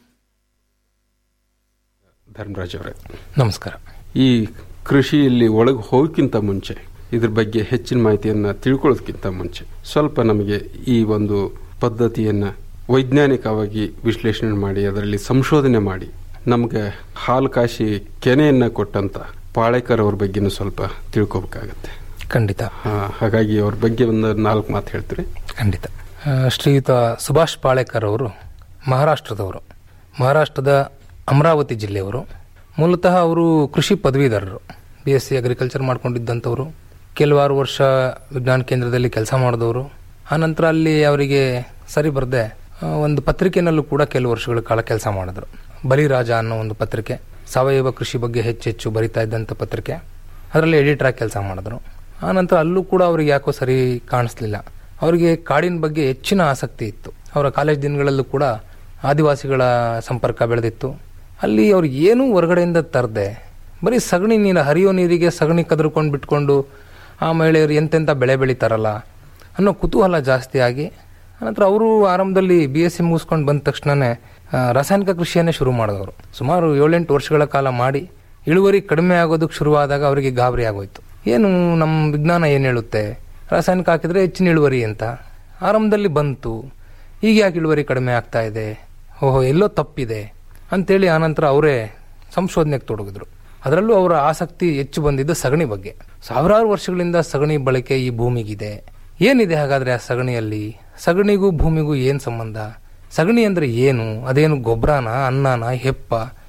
ಧರ್ಮರಾಜ್ ಅವರೇ ನಮಸ್ಕಾರ ಈ ಕೃಷಿಯಲ್ಲಿ ಒಳಗೆ ಹೋಗಕ್ಕಿಂತ ಮುಂಚೆ ಇದ್ರ ಬಗ್ಗೆ ಹೆಚ್ಚಿನ ಮಾಹಿತಿಯನ್ನು ತಿಳ್ಕೊಳ್ಳೋದಕ್ಕಿಂತ ಮುಂಚೆ ಸ್ವಲ್ಪ ನಮಗೆ ಈ ಒಂದು ಪದ್ಧತಿಯನ್ನು ವೈಜ್ಞಾನಿಕವಾಗಿ ವಿಶ್ಲೇಷಣೆ ಮಾಡಿ ಅದರಲ್ಲಿ ಸಂಶೋಧನೆ ಮಾಡಿ ನಮಗೆ ಹಾಲು ಕಾಶಿ ಕೆನೆಯನ್ನು ಕೊಟ್ಟಂತ ಪಾಳೇಕರ್ ಅವ್ರ ಬಗ್ಗೆನೂ ಸ್ವಲ್ಪ ತಿಳ್ಕೊಬೇಕಾಗತ್ತೆ ಖಂಡಿತ ಆ, ಹಾಗಾಗಿ ಅವ್ರ ಬಗ್ಗೆ ಒಂದು ನಾಲ್ಕು ಮಾತು ಹೇಳ್ತೀರಿ ಖಂಡಿತ ಆ, ಶ್ರೀಯುತ ಸುಭಾಷ್ ಪಾಳೇಕರ್ ಅವರು ಮಹಾರಾಷ್ಟ್ರದವರು ಮಹಾರಾಷ್ಟ್ರದ ಅಮರಾವತಿ ಜಿಲ್ಲೆಯವರು ಮೂಲತಃ ಅವರು ಕೃಷಿ ಪದವೀಧರರು ಬಿ ಎಸ್ ಸಿ ಅಗ್ರಿಕಲ್ಚರ್ ಮಾಡ್ಕೊಂಡಿದ್ದಂಥವರು ಕೆಲವಾರು ವರ್ಷ ವಿಜ್ಞಾನ ಕೇಂದ್ರದಲ್ಲಿ ಕೆಲಸ ಮಾಡಿದವರು ಆನಂತರ ಅಲ್ಲಿ ಅವರಿಗೆ ಸರಿ ಬರದೆ ಒಂದು ಪತ್ರಿಕೆನಲ್ಲೂ ಕೂಡ ಕೆಲವು ವರ್ಷಗಳ ಕಾಲ ಕೆಲಸ ಮಾಡಿದ್ರು ಬಲಿರಾಜ ಅನ್ನೋ ಒಂದು ಪತ್ರಿಕೆ ಸಾವಯವ ಕೃಷಿ ಬಗ್ಗೆ ಹೆಚ್ಚು ಹೆಚ್ಚು ಬರಿತಾ ಇದ್ದಂಥ ಪತ್ರಿಕೆ ಅದರಲ್ಲಿ ಎಡಿಟರ್ ಆಗಿ ಕೆಲಸ ಮಾಡಿದ್ರು ಆನಂತರ ಅಲ್ಲೂ ಕೂಡ ಅವ್ರಿಗೆ ಯಾಕೋ ಸರಿ ಕಾಣಿಸ್ಲಿಲ್ಲ ಅವರಿಗೆ ಕಾಡಿನ ಬಗ್ಗೆ ಹೆಚ್ಚಿನ ಆಸಕ್ತಿ ಇತ್ತು ಅವರ ಕಾಲೇಜ್ ದಿನಗಳಲ್ಲೂ ಕೂಡ ಆದಿವಾಸಿಗಳ ಸಂಪರ್ಕ ಬೆಳೆದಿತ್ತು ಅಲ್ಲಿ ಅವ್ರು ಏನೂ ಹೊರಗಡೆಯಿಂದ ತರದೆ ಬರೀ ಸಗಣಿ ನೀರು ಹರಿಯೋ ನೀರಿಗೆ ಸಗಣಿ ಕದ್ರಕೊಂಡು ಬಿಟ್ಕೊಂಡು ಆ ಮಹಿಳೆಯರು ಎಂತೆಂಥ ಬೆಳೆ ಬೆಳೀತಾರಲ್ಲ ಅನ್ನೋ ಕುತೂಹಲ ಜಾಸ್ತಿ ಆಗಿ ಅನಂತರ ಅವರು ಆರಂಭದಲ್ಲಿ ಬಿ ಎಸ್ ಸಿ ಮುಗಿಸ್ಕೊಂಡು ಬಂದ ತಕ್ಷಣನೇ ಆ, ರಾಸಾಯನಿಕ ಕೃಷಿಯನ್ನೇ ಶುರು ಮಾಡಿದವರು ಸುಮಾರು ಏಳೆಂಟು ವರ್ಷಗಳ ಕಾಲ ಮಾಡಿ ಇಳುವರಿ ಕಡಿಮೆ ಆಗೋದಕ್ಕೆ ಶುರುವಾದಾಗ ಅವರಿಗೆ ಗಾಬರಿ ಆಗೋಯ್ತು ಏನು ನಮ್ಮ ವಿಜ್ಞಾನ ಏನು ಹೇಳುತ್ತೆ ರಾಸಾಯನಿಕ ಹಾಕಿದ್ರೆ ಹೆಚ್ಚಿನ ಇಳುವರಿ ಅಂತ ಆರಂಭದಲ್ಲಿ ಬಂತು ಈಗ ಯಾಕೆ ಇಳುವರಿ ಕಡಿಮೆ ಆಗ್ತಾ ಇದೆ ಓಹೋ ಎಲ್ಲೋ ತಪ್ಪಿದೆ ಅಂತೇಳಿ ಆನಂತರ ಅವರೇ ಸಂಶೋಧನೆಗೆ ತೊಡಗಿದ್ರು ಅದರಲ್ಲೂ ಅವರ ಆಸಕ್ತಿ ಹೆಚ್ಚು ಬಂದಿದ್ದು ಸಗಣಿ ಬಗ್ಗೆ ಸಾವಿರಾರು ವರ್ಷಗಳಿಂದ ಸಗಣಿ ಬಳಕೆ ಈ ಭೂಮಿಗಿದೆ ಏನಿದೆ ಹಾಗಾದ್ರೆ ಆ ಸಗಣಿಯಲ್ಲಿ ಸಗಣಿಗೂ ಭೂಮಿಗೂ ಏನು ಸಂಬಂಧ ಸಗಣಿ ಅಂದ್ರೆ ಏನು ಅದೇನು ಗೊಬ್ಬರನ ಅನ್ನನ ಹೆಪ್ಪ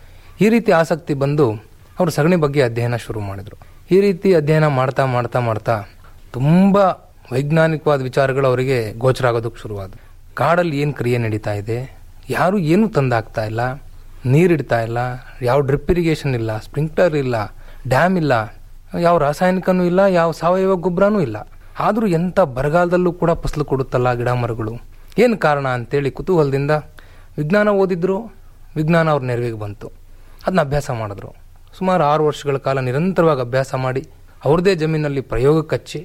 ಈ ರೀತಿ ಆಸಕ್ತಿ ಬಂದು ಅವರು ಸಗಣಿ ಬಗ್ಗೆ ಅಧ್ಯಯನ ಶುರು ಮಾಡಿದ್ರು ಈ ರೀತಿ ಅಧ್ಯಯನ ಮಾಡ್ತಾ ಮಾಡ್ತಾ ಮಾಡ್ತಾ ತುಂಬಾ ವೈಜ್ಞಾನಿಕವಾದ ವಿಚಾರಗಳು ಅವರಿಗೆ ಗೋಚರ ಆಗೋದಕ್ಕೆ ಶುರುವಾದವು ಕಾಡಲ್ಲಿ ಏನು ಕ್ರಿಯೆ ನಡೀತಾ ಇದೆ ಯಾರು ಏನು ತಂದಾಗ್ತಾ ಇಲ್ಲ ನೀರಿಡ್ತಾ ಇಲ್ಲ ಯಾವ ಡ್ರಿಪ್ ಇರಿಗೇಷನ್ ಇಲ್ಲ ಸ್ಪ್ರಿಂಕ್ಲರ್ ಇಲ್ಲ ಡ್ಯಾಮ್ ಇಲ್ಲ ಯಾವ ರಾಸಾಯನಿಕನೂ ಇಲ್ಲ ಯಾವ ಸಾವಯವ ಗೊಬ್ಬರನೂ ಇಲ್ಲ ಆದರೂ ಎಂಥ ಬರಗಾಲದಲ್ಲೂ ಕೂಡ ಫಸಲು ಕೊಡುತ್ತಲ್ಲ ಗಿಡ ಮರಗಳು ಏನು ಕಾರಣ ಅಂತೇಳಿ ಕುತೂಹಲದಿಂದ ವಿಜ್ಞಾನ ಓದಿದ್ರು ವಿಜ್ಞಾನ ಅವ್ರ ನೆರವಿಗೆ ಬಂತು ಅದನ್ನ ಅಭ್ಯಾಸ ಮಾಡಿದ್ರು ಸುಮಾರು ಆರು ವರ್ಷಗಳ ಕಾಲ ನಿರಂತರವಾಗಿ ಅಭ್ಯಾಸ ಮಾಡಿ ಅವ್ರದೇ ಜಮೀನಲ್ಲಿ ಪ್ರಯೋಗಕ್ಕೆ ಹಚ್ಚಿ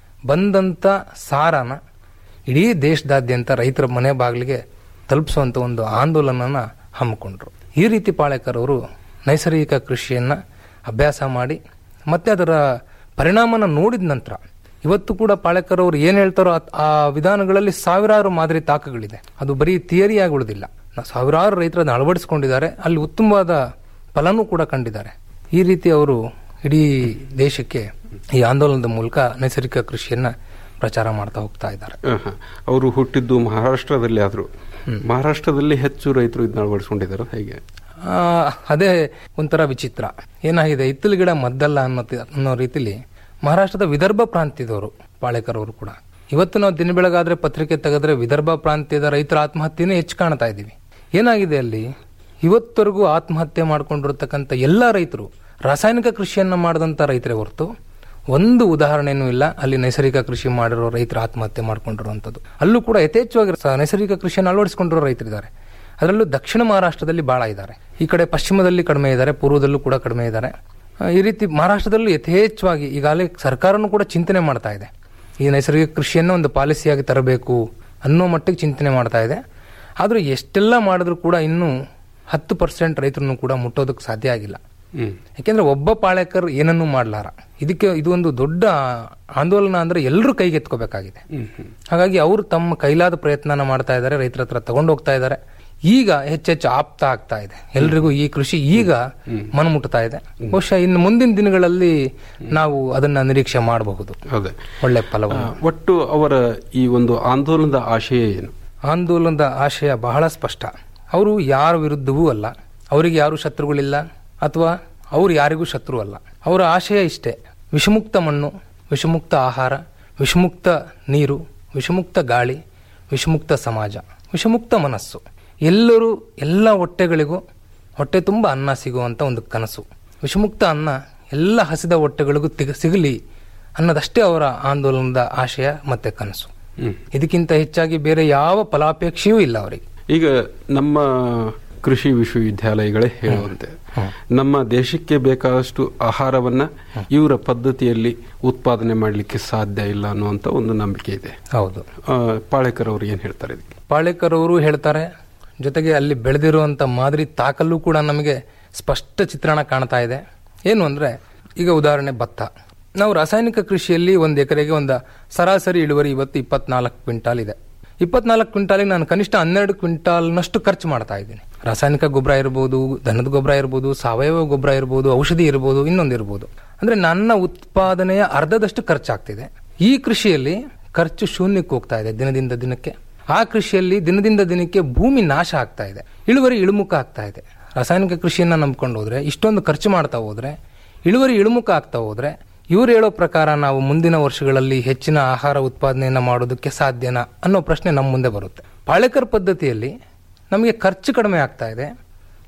ಬಂದಂಥ ಸಾರನ ಇಡೀ ದೇಶದಾದ್ಯಂತ ರೈತರ ಮನೆ ಬಾಗಿಲಿಗೆ ತಲುಪಿಸುವಂಥ ಒಂದು ಆಂದೋಲನನ ಹಮ್ಮಿಕೊಂಡ್ರು ಈ ರೀತಿ ಪಾಳೇಕರ್ ಅವರು ನೈಸರ್ಗಿಕ ಕೃಷಿಯನ್ನ ಅಭ್ಯಾಸ ಮಾಡಿ ಮತ್ತೆ ಅದರ ಪರಿಣಾಮನ ನೋಡಿದ ನಂತರ ಇವತ್ತು ಕೂಡ ಪಾಳೇಕರ್ ಅವರು ಏನ್ ಹೇಳ್ತಾರೋ ಆ- ಆ ವಿಧಾನಗಳಲ್ಲಿ ಸಾವಿರಾರು ಮಾದರಿ ತಾಕಗಳಿದೆ ಅದು ಬರೀ ಥಿಯರಿಯಾಗಿ ಉಳಿದಿಲ್ಲ ನಾ- ಸಾವಿರಾರು ರೈತರನ್ನ ಅಳವಡಿಸಿಕೊಂಡಿದ್ದಾರೆ ಅಲ್ಲಿ ಉತ್ತಮವಾದ ಫಲನೂ ಕೂಡ ಕಂಡಿದ್ದಾರೆ ಈ ರೀತಿ ಅವರು ಇಡೀ ದೇಶಕ್ಕೆ ಈ ಆಂದೋಲನದ ಮೂಲಕ ನೈಸರ್ಗಿಕ ಕೃಷಿಯನ್ನ ಪ್ರಚಾರ ಮಾಡ್ತಾ ಹೋಗ್ತಾ ಇದ್ದಾರೆ ಆಹಾ. ಅವರು ಹುಟ್ಟಿದ್ದು ಮಹಾರಾಷ್ಟ್ರದಲ್ಲಿ ಆದ್ರು ಮಹಾರಾಷ್ಟ್ರದಲ್ಲಿ ಹೆಚ್ಚು ರೈತರು ಇದನ್ನ ಅಳವಡಿಸ್ಕೊಂಡಿದ್ದಾರೆ ಹೇಗೆ ಆ, ಅದೇ ಒಂಥರ ವಿಚಿತ್ರ ಏನಾಗಿದೆ ಇತ್ತಲು ಗಿಡ ಮದ್ದಲ್ಲ ಅನ್ನೋ ತಿ- ಅನ್ನೋ ರೀತಿಲಿ ಮಹಾರಾಷ್ಟ್ರದ ವಿದರ್ಭ ಪ್ರಾಂತ್ಯದವರು ಪಾಳೇಕರ್ ಅವರು ಕೂಡ ಇವತ್ತು ನಾವು ದಿನ ಬೆಳಗಾದ್ರೆ ಪತ್ರಿಕೆ ತೆಗೆದ್ರೆ ವಿದರ್ಭ ಪ್ರಾಂತ್ಯದ ರೈತರ ಆತ್ಮಹತ್ಯೆನೇ ಹೆಚ್ಚು ಕಾಣ್ತಾ ಇದ್ದೀವಿ ಏನಾಗಿದೆ ಅಲ್ಲಿ ಇವತ್ತರೆಗೂ ಆತ್ಮಹತ್ಯೆ ಮಾಡ್ಕೊಂಡಿರ್ತಕ್ಕಂಥ ಎಲ್ಲ ರೈತರು ರಾಸಾಯನಿಕ ಕೃಷಿಯನ್ನ ಮಾಡಿದಂಥ ರೈತರೇ ಹೊರತು ಒಂದು ಉದಾಹರಣೆನೂ ಇಲ್ಲ ಅಲ್ಲಿ ನೈಸರ್ಗಿಕ ಕೃಷಿ ಮಾಡಿರೋ ರೈತರು ಆತ್ಮಹತ್ಯೆ ಮಾಡ್ಕೊಂಡಿರುವಂಥದ್ದು ಅಲ್ಲೂ ಕೂಡ ಯಥೇಚ್ಛವಾಗಿ ಸ- ನೈಸರ್ಗಿಕ ಕೃಷಿಯನ್ನು ಅಳವಡಿಸಿಕೊಂಡಿರೋ ರೈತರಿದ್ದಾರೆ ಅದರಲ್ಲೂ ದಕ್ಷಿಣ ಮಹಾರಾಷ್ಟ್ರದಲ್ಲಿ ಬಹಳ ಇದ್ದಾರೆ ಈ ಕಡೆ ಪಶ್ಚಿಮದಲ್ಲಿ ಕಡಿಮೆ ಇದ್ದಾರೆ ಪೂರ್ವದಲ್ಲೂ ಕೂಡ ಕಡಿಮೆ ಇದ್ದಾರೆ ಆ, ಈ ರೀತಿ ಮಹಾರಾಷ್ಟ್ರದಲ್ಲೂ ಯಥೇಚ್ಛವಾಗಿ ಈಗಾಗಲೇ ಸರ್ಕಾರನೂ ಕೂಡ ಚಿಂತನೆ ಮಾಡ್ತಾ ಇದೆ ಈ ನೈಸರ್ಗಿಕ ಕೃಷಿಯನ್ನು ಒಂದು ಪಾಲಿಸಿಯಾಗಿ ತರಬೇಕು ಅನ್ನೋ ಮಟ್ಟಿಗೆ ಚಿಂತನೆ ಮಾಡ್ತಾ ಇದೆ ಆದರೂ ಎಷ್ಟೆಲ್ಲ ಮಾಡಿದ್ರು ಕೂಡ ಇನ್ನೂ ಹತ್ತು ಪರ್ಸೆಂಟ್ ರೈತರನ್ನು ಕೂಡ ಮುಟ್ಟೋದಕ್ಕೆ ಸಾಧ್ಯ ಆಗಿಲ್ಲ ಯಾಕೆಂದ್ರೆ ಒಬ್ಬ ಪಾಳೇಕರ್ ಏನನ್ನೂ ಮಾಡ್ಲಾರ ಇದಕ್ಕೆ ಇದು ಒಂದು ದೊಡ್ಡ ಆಂದೋಲನ ಅಂದ್ರೆ ಎಲ್ಲರೂ ಕೈಗೆ ಎತ್ಕೋಬೇಕಾಗಿದೆ ಹಾಗಾಗಿ ಅವರು ತಮ್ಮ ಕೈಲಾದ ಪ್ರಯತ್ನನ ಮಾಡ್ತಾ ಇದ್ದಾರೆ ರೈತರ ಹತ್ರ ತಗೊಂಡು ಹೋಗ್ತಾ ಇದ್ದಾರೆ ಈಗ ಹೆಚ್ಚೆಚ್ಚು ಆಪ್ತ ಆಗ್ತಾ ಇದೆ ಎಲ್ರಿಗೂ ಈ ಕೃಷಿ ಈಗ ಮನಮುಟ್ತಾ ಇದೆ ಬಹುಶಃ ಇನ್ನು ಮುಂದಿನ ದಿನಗಳಲ್ಲಿ ನಾವು ಅದನ್ನ ನಿರೀಕ್ಷೆ ಮಾಡಬಹುದು ಅದೇ ಒಳ್ಳೆ ಫಲವನ್ನು ಆ, ಒಟ್ಟು ಅವರ ಈ ಒಂದು ಆಂದೋಲನದ ಆಶಯ ಏನು ಆಂದೋಲನದ ಆಶಯ ಬಹಳ ಸ್ಪಷ್ಟ ಅವರು ಯಾರ ವಿರುದ್ಧವೂ ಅಲ್ಲ ಅವರಿಗೆ ಯಾರು ಶತ್ರುಗಳಿಲ್ಲ ಅಥವಾ ಅವ್ರು ಯಾರಿಗೂ ಶತ್ರು ಅಲ್ಲ ಅವರ ಆಶಯ ಇಷ್ಟೇ ವಿಷಮುಕ್ತ ಮಣ್ಣು ವಿಷಮುಕ್ತ ಆಹಾರ ವಿಷಮುಕ್ತ ನೀರು ವಿಷಮುಕ್ತ ಗಾಳಿ ವಿಷಮುಕ್ತ ಸಮಾಜ ವಿಷಮುಕ್ತ ಮನಸ್ಸು ಎಲ್ಲರೂ ಎಲ್ಲ ಹೊಟ್ಟೆಗಳಿಗೂ ಹೊಟ್ಟೆ ತುಂಬ ಅನ್ನ ಸಿಗುವಂತ ಒಂದು ಕನಸು ವಿಷಮುಕ್ತ ಅನ್ನ ಎಲ್ಲ ಹಸಿದ ಹೊಟ್ಟೆಗಳಿಗೂ ತಿಗ- ಸಿಗಲಿ ಅನ್ನೋದಷ್ಟೇ ಅವರ ಆಂದೋಲನದ ಆಶಯ ಮತ್ತೆ ಕನಸು ಇದಕ್ಕಿಂತ ಹೆಚ್ಚಾಗಿ ಬೇರೆ ಯಾವ ಫಲಾಪೇಕ್ಷೆಯೂ ಇಲ್ಲ ಅವರಿಗೆ ಈಗ ನಮ್ಮ ಕೃಷಿ ವಿಶ್ವವಿದ್ಯಾಲಯಗಳೇ ಹೇಳುವಂತೆ ನಮ್ಮ ದೇಶಕ್ಕೆ ಬೇಕಾದಷ್ಟು ಆಹಾರವನ್ನ ಇವರ ಪದ್ಧತಿಯಲ್ಲಿ ಉತ್ಪಾದನೆ ಮಾಡಲಿಕ್ಕೆ ಸಾಧ್ಯ ಇಲ್ಲ ಅನ್ನುವಂತ ಒಂದು ನಂಬಿಕೆ ಇದೆ ಹೌದು ಆ, ಪಾಳೇಕರ್ ಅವರು ಏನ್ ಹೇಳ್ತಾರೆ ಇದಕ್ಕೆ ಪಾಳೇಕರ್ ಅವರು ಹೇಳ್ತಾರೆ ಜೊತೆಗೆ ಅಲ್ಲಿ ಬೆಳೆದಿರುವಂತ ಮಾದರಿ ತಾಕಲ್ಲೂ ಕೂಡ ನಮಗೆ ಸ್ಪಷ್ಟ ಚಿತ್ರಣ ಕಾಣ್ತಾ ಇದೆ ಏನು ಅಂದ್ರೆ ಈಗ ಉದಾಹರಣೆ ಭತ್ತ ನಾವು ರಾಸಾಯನಿಕ ಕೃಷಿಯಲ್ಲಿ ಒಂದು ಎಕರೆಗೆ ಒಂದು ಸರಾಸರಿ ಇಳುವರಿ ಇವತ್ತು ಇಪ್ಪತ್ನಾಲ್ಕು ಕ್ವಿಂಟಾಲ್ ಇದೆ ಇಪ್ಪತ್ನಾಲ್ಕು ಕ್ವಿಂಟಾಲಿಗೆ ನಾನು ಕನಿಷ್ಠ ಹನ್ನೆರಡು ಕ್ವಿಂಟಾಲ್ನಷ್ಟು ಖರ್ಚು ಮಾಡ್ತಾ ಇದ್ದೀನಿ ರಾಸಾಯನಿಕ ಗೊಬ್ಬರ ಇರ್ಬೋದು ದನದ ಗೊಬ್ಬರ ಇರ್ಬೋದು ಸಾವಯವ ಗೊಬ್ಬರ ಇರ್ಬೋದು ಔಷಧಿ ಇರ್ಬೋದು ಇನ್ನೊಂದು ಇರ್ಬೋದು ಅಂದ್ರೆ ನನ್ನ ಉತ್ಪಾದನೆಯ ಅರ್ಧದಷ್ಟು ಖರ್ಚಾಗ್ತಿದೆ ಈ ಕೃಷಿಯಲ್ಲಿ ಖರ್ಚು ಶೂನ್ಯಕ್ಕೆ ಹೋಗ್ತಾ ಇದೆ ದಿನದಿಂದ ದಿನಕ್ಕೆ ಆ ಕೃಷಿಯಲ್ಲಿ ದಿನದಿಂದ ದಿನಕ್ಕೆ ಭೂಮಿ ನಾಶ ಆಗ್ತಾ ಇದೆ ಇಳುವರಿ ಇಳುಮುಖ ಆಗ್ತಾ ಇದೆ ರಾಸಾಯನಿಕ ಕೃಷಿಯನ್ನ ನಂಬ್ಕೊಂಡು ಹೋದ್ರೆ ಇಷ್ಟೊಂದು ಖರ್ಚು ಮಾಡ್ತಾ ಹೋದ್ರೆ ಇಳುವರಿ ಇಳುಮುಖ ಆಗ್ತಾ ಹೋದ್ರೆ ಇವ್ರು ಹೇಳೋ ಪ್ರಕಾರ ನಾವು ಮುಂದಿನ ವರ್ಷಗಳಲ್ಲಿ ಹೆಚ್ಚಿನ ಆಹಾರ ಉತ್ಪಾದನೆಯನ್ನ ಮಾಡೋದಕ್ಕೆ ಸಾಧ್ಯನಾ ಅನ್ನೋ ಪ್ರಶ್ನೆ ನಮ್ಮ ಮುಂದೆ ಬರುತ್ತೆ ಪಾಳೇಕರ್ ಪದ್ಧತಿಯಲ್ಲಿ ನಮಗೆ ಖರ್ಚು ಕಡಿಮೆ ಆಗ್ತಾ ಇದೆ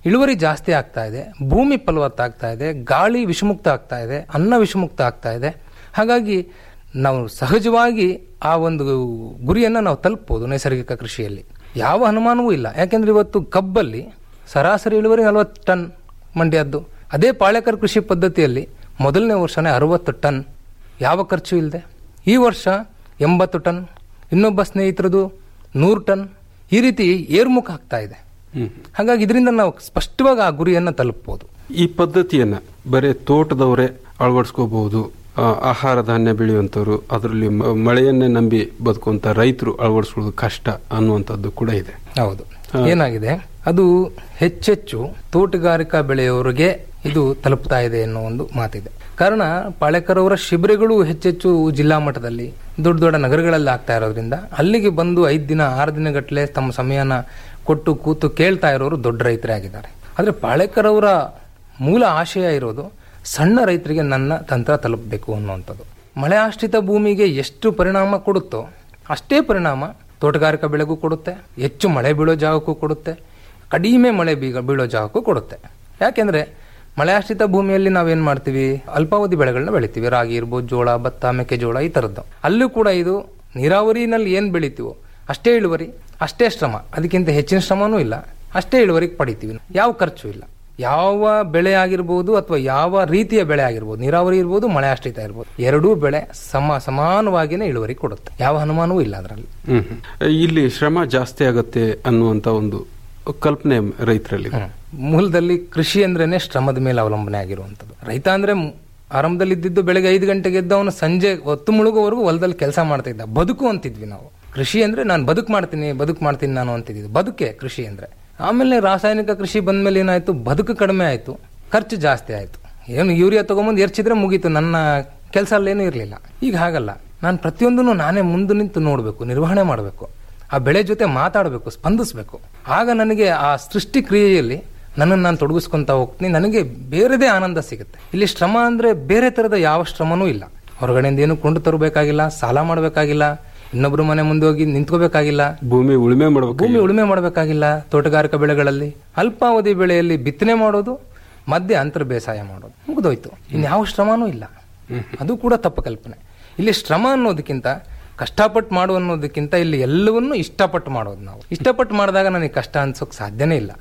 ಇಳುವರಿ ಜಾಸ್ತಿ ಆಗ್ತಾ ಇದೆ ಭೂಮಿ ಫಲವತ್ತ ಆಗ್ತಾ ಇದೆ ಗಾಳಿ ವಿಷಮುಕ್ತ ಆಗ್ತಾ ಇದೆ ಅನ್ನ ವಿಷಮುಕ್ತ ಆಗ್ತಾ ಇದೆ ಹಾಗಾಗಿ ನಾವು ಸಹಜವಾಗಿ ಆ ಒಂದು ಗುರಿಯನ್ನು ನಾವು ತಲುಪಬಹುದು ನೈಸರ್ಗಿಕ ಕೃಷಿಯಲ್ಲಿ ಯಾವ ಅನುಮಾನವೂ ಇಲ್ಲ ಯಾಕೆಂದ್ರೆ ಇವತ್ತು ಕಬ್ಬಲ್ಲಿ ಸರಾಸರಿ ಇಳುವರಿ ನಲವತ್ತು ಟನ್ ಮಂಡ್ಯದ್ದು ಅದೇ ಪಾಳೆಕರ್ ಕೃಷಿ ಪದ್ಧತಿಯಲ್ಲಿ ಮೊದಲನೇ ವರ್ಷನೇ ಅರವತ್ತು ಟನ್ ಯಾವ ಖರ್ಚು ಇಲ್ಲದೆ ಈ ವರ್ಷ ಎಂಬತ್ತು ಟನ್ ಇನ್ನೊಬ್ಬ ಸ್ನೇಹಿತರದು ನೂರು ಟನ್ ಈ ರೀತಿ ಏರ್ಮುಖ ಆಗ್ತಾ ಇದೆ ಹಾಗಾಗಿ ಇದರಿಂದ ನಾವು ಸ್ಪಷ್ಟವಾಗಿ ಆ ಗುರಿಯನ್ನು ತಲುಪಬಹುದು ಈ ಪದ್ಧತಿಯನ್ನ ಬರೀ ತೋಟದವರೇ ಅಳವಡಿಸ್ಕೋಬಹುದು ಆ, ಆಹಾರ ಧಾನ್ಯ ಬೆಳೆಯುವಂಥವ್ರು ಅದರಲ್ಲಿ ಮ- ಮಳೆಯನ್ನೇ ನಂಬಿ ಬದುಕುವಂತ ರೈತರು ಅಳವಡಿಸ್ಕೊಳ್ಳೋದು ಕಷ್ಟ ಅನ್ನುವಂಥದ್ದು ಕೂಡ ಇದೆ ಹೌದು ಏನಾಗಿದೆ ಅದು ಹೆಚ್ಚೆಚ್ಚು ತೋಟಗಾರಿಕಾ ಬೆಳೆಯವರಿಗೆ ಇದು ತಲುಪ್ತಾ ಇದೆ ಅನ್ನೋ ಒಂದು ಮಾತಿದೆ ಕಾರಣ ಪಾಳೆಕರ್ ಅವರ ಶಿಬಿರಗಳು ಹೆಚ್ಚೆಚ್ಚು ಜಿಲ್ಲಾ ಮಟ್ಟದಲ್ಲಿ ದೊಡ್ಡ ದೊಡ್ಡ ನಗರಗಳಲ್ಲಿ ಆಗ್ತಾ ಇರೋದ್ರಿಂದ ಅಲ್ಲಿಗೆ ಬಂದು ಐದು ದಿನ ಆರು ದಿನಗಟ್ಟಲೆ ತಮ್ಮ ಸಮಯನ ಕೊಟ್ಟು ಕೂತು ಕೇಳ್ತಾ ಇರೋರು ದೊಡ್ಡ ರೈತರೇ ಆಗಿದ್ದಾರೆ ಆದರೆ ಪಾಳೆಕರ್ ಅವರ ಮೂಲ ಆಶಯ ಇರೋದು ಸಣ್ಣ ರೈತರಿಗೆ ನನ್ನ ತಂತ್ರ ತಲುಪಬೇಕು ಅನ್ನುವಂಥದ್ದು ಮಳೆ ಆಶ್ರಿತ ಭೂಮಿಗೆ ಎಷ್ಟು ಪರಿಣಾಮ ಕೊಡುತ್ತೋ ಅಷ್ಟೇ ಪರಿಣಾಮ ತೋಟಗಾರಿಕಾ ಬೆಳೆಗೂ ಕೊಡುತ್ತೆ ಹೆಚ್ಚು ಮಳೆ ಬೀಳೋ ಜಾಗಕ್ಕೂ ಕೊಡುತ್ತೆ ಕಡಿಮೆ ಮಳೆ ಬೀಗ ಬೀಳೋ ಜಾಗಕ್ಕೂ ಕೊಡುತ್ತೆ ಯಾಕೆಂದ್ರೆ ಮಳೆ ಆಶ್ರಿತ ಭೂಮಿಯಲ್ಲಿ ನಾವೇನ್ ಮಾಡ್ತೀವಿ ಅಲ್ಪಾವಧಿ ಬೆಳೆಗಳನ್ನ ಬೆಳಿತೀವಿ ರಾಗಿ ಇರ್ಬೋದು ಜೋಳ ಭತ್ತ ಮೆಕ್ಕೆಜೋಳ ಈ ತರದ್ದು ಅಲ್ಲೂ ಕೂಡ ಇದು ನೀರಾವರಿನಲ್ಲಿ ಏನ್ ಬೆಳಿತೀವೋ ಅಷ್ಟೇ ಇಳುವರಿ ಅಷ್ಟೇ ಶ್ರಮ ಅದಕ್ಕಿಂತ ಹೆಚ್ಚಿನ ಶ್ರಮನೂ ಇಲ್ಲ ಅಷ್ಟೇ ಇಳುವರಿ ಪಡಿತೀವಿ ಯಾವ ಖರ್ಚು ಇಲ್ಲ ಯಾವ ಬೆಳೆ ಆಗಿರ್ಬೋದು ಅಥವಾ ಯಾವ ರೀತಿಯ ಬೆಳೆ ಆಗಿರ್ಬೋದು ನೀರಾವರಿ ಇರ್ಬೋದು ಮಳೆ ಆಶ್ರಿತ ಇರ್ಬೋದು ಎರಡೂ ಬೆಳೆ ಸಮ ಸಮಾನವಾಗಿನೇ ಇಳುವರಿ ಕೊಡುತ್ತೆ ಯಾವ ಅನುಮಾನವೂ ಇಲ್ಲ ಅದರಲ್ಲಿ ಹ್ಮ್ ಹ್ಮ್. ಇಲ್ಲಿ ಶ್ರಮ ಜಾಸ್ತಿ ಆಗತ್ತೆ ಅನ್ನುವಂತ ಒಂದು ಕಲ್ಪನೆ ರೈತರಲ್ಲಿ ಇದೆ. ಮೂಲದಲ್ಲಿ ಕೃಷಿ ಅಂದ್ರೇನೆ ಶ್ರಮದ ಮೇಲೆ ಅವಲಂಬನೆ ಆಗಿರುವಂಥದ್ದು ರೈತ ಅಂದ್ರೆ ಮ್- ಆರಂಭದಲ್ಲಿ ಇದ್ದಿದ್ದು ಬೆಳಗ್ಗೆ ಐದು ಗಂಟೆಗೆ ಎದ್ದವನು ಸಂಜೆ ಹೊತ್ತು ಮುಳುಗೋವರೆಗೂ ಹೊಲದಲ್ಲಿ ಕೆಲಸ ಮಾಡ್ತಾ ಇದ್ದ ಬದುಕು ಅಂತಿದ್ವಿ ನಾವು ಕೃಷಿ ಅಂದ್ರೆ ನಾನು ಬದುಕು ಮಾಡ್ತೀನಿ ಬದುಕು ಮಾಡ್ತೀನಿ ನಾನು ಅಂತಿದ್ವಿ ಬದುಕೆ ಕೃಷಿ ಅಂದ್ರೆ ಆಮೇಲೆ ರಾಸಾಯನಿಕ ಕೃಷಿ ಬಂದ್ಮೇಲೆ ಏನಾಯ್ತು ಬದುಕು ಕಡಿಮೆ ಆಯ್ತು ಖರ್ಚು ಜಾಸ್ತಿ ಆಯ್ತು ಏನು ಯೂರಿಯಾ ತಗೊಂಬಂದು ಎರ್ಚಿದ್ರೆ ಮುಗೀತು ನನ್ನ ಕೆಲಸ ಅಲ್ಲೇನು ಇರಲಿಲ್ಲ ಈಗ ಹಾಗಲ್ಲ ನಾನು ಪ್ರತಿಯೊಂದನ್ನು ನಾನೇ ಮುಂದೆ ನಿಂತು ನೋಡಬೇಕು ನಿರ್ವಹಣೆ ಮಾಡಬೇಕು ಆ ಬೆಳೆ ಜೊತೆ ಮಾತಾಡಬೇಕು ಸ್ಪಂದಿಸಬೇಕು ಆಗ ನನಗೆ ಆ ಸೃಷ್ಟಿ ಕ್ರಿಯೆಯಲ್ಲಿ ನನ್ನನ್ನು ನಾನು ತೊಡಗಿಸ್ಕೊಂತ ಹೋಗ್ತೀನಿ ನನಗೆ ಬೇರೆದೇ ಆನಂದ ಸಿಗುತ್ತೆ ಇಲ್ಲಿ ಶ್ರಮ ಅಂದ್ರೆ ಬೇರೆ ತರದ ಯಾವ ಶ್ರಮನೂ ಇಲ್ಲ ಹೊರಗಡೆಯಿಂದ ಏನು ಕೊಂಡು ತರಬೇಕಾಗಿಲ್ಲ ಸಾಲ ಮಾಡಬೇಕಾಗಿಲ್ಲ ಇನ್ನೊಬ್ರು ಮನೆ ಮುಂದೆ ಹೋಗಿ ನಿಂತ್ಕೋಬೇಕಾಗಿಲ್ಲ ಭೂಮಿ ಉಳುಮೆ ಮಾಡಬೇಕು ಭೂಮಿ ಉಳುಮೆ ಮಾಡಬೇಕಾಗಿಲ್ಲ ತೋಟಗಾರಿಕಾ ಬೆಳೆಗಳಲ್ಲಿ ಅಲ್ಪಾವಧಿ ಬೆಳೆಯಲ್ಲಿ ಬಿತ್ತನೆ ಮಾಡೋದು ಮಧ್ಯೆ ಅಂತರ ಬೇಸಾಯ ಮಾಡೋದು ಮುಗಿದೋಯ್ತು ಇನ್ಯಾವ ಶ್ರಮನೂ ಇಲ್ಲ ಅದು ಕೂಡ ತಪ್ಪು ಕಲ್ಪನೆ ಇಲ್ಲಿ ಶ್ರಮ ಅನ್ನೋದಕ್ಕಿಂತ ಕಷ್ಟಪಟ್ಟು ಮಾಡು ಅನ್ನೋದಕ್ಕಿಂತ ಇಲ್ಲಿ ಎಲ್ಲವನ್ನೂ ಇಷ್ಟಪಟ್ಟು ಮಾಡೋದು ನಾವು ಇಷ್ಟಪಟ್ಟು ಮಾಡಿದಾಗ ನನಗೆ ಕಷ್ಟ ಅನ್ಸೋಕ್ ಸಾಧ್ಯನೇ ಇಲ್ಲ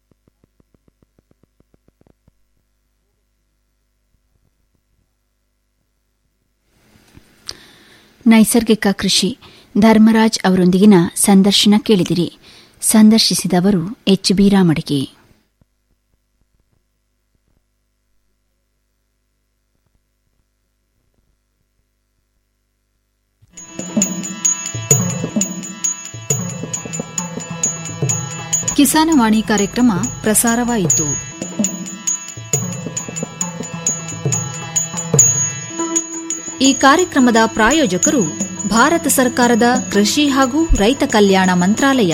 ನೈಸರ್ಗಿಕ ಕೃಷಿ ಧರ್ಮರಾಜ್ ಅವರೊಂದಿಗಿನ ಸಂದರ್ಶನ ಕೇಳಿದಿರಿ ಸಂದರ್ಶಿಸಿದವರು ಎಚ್ ಬಿ ರಾಮಡಿಗೆ ಕಿಸಾನವಾಣಿ ಕಾರ್ಯಕ್ರಮ ಪ್ರಸಾರವಾಯಿತು ಈ ಕಾರ್ಯಕ್ರಮದ ಪ್ರಾಯೋಜಕರು ಭಾರತ ಸರ್ಕಾರದ ಕೃಷಿ ಹಾಗೂ ರೈತ ಕಲ್ಯಾಣ ಮಂತ್ರಾಲಯ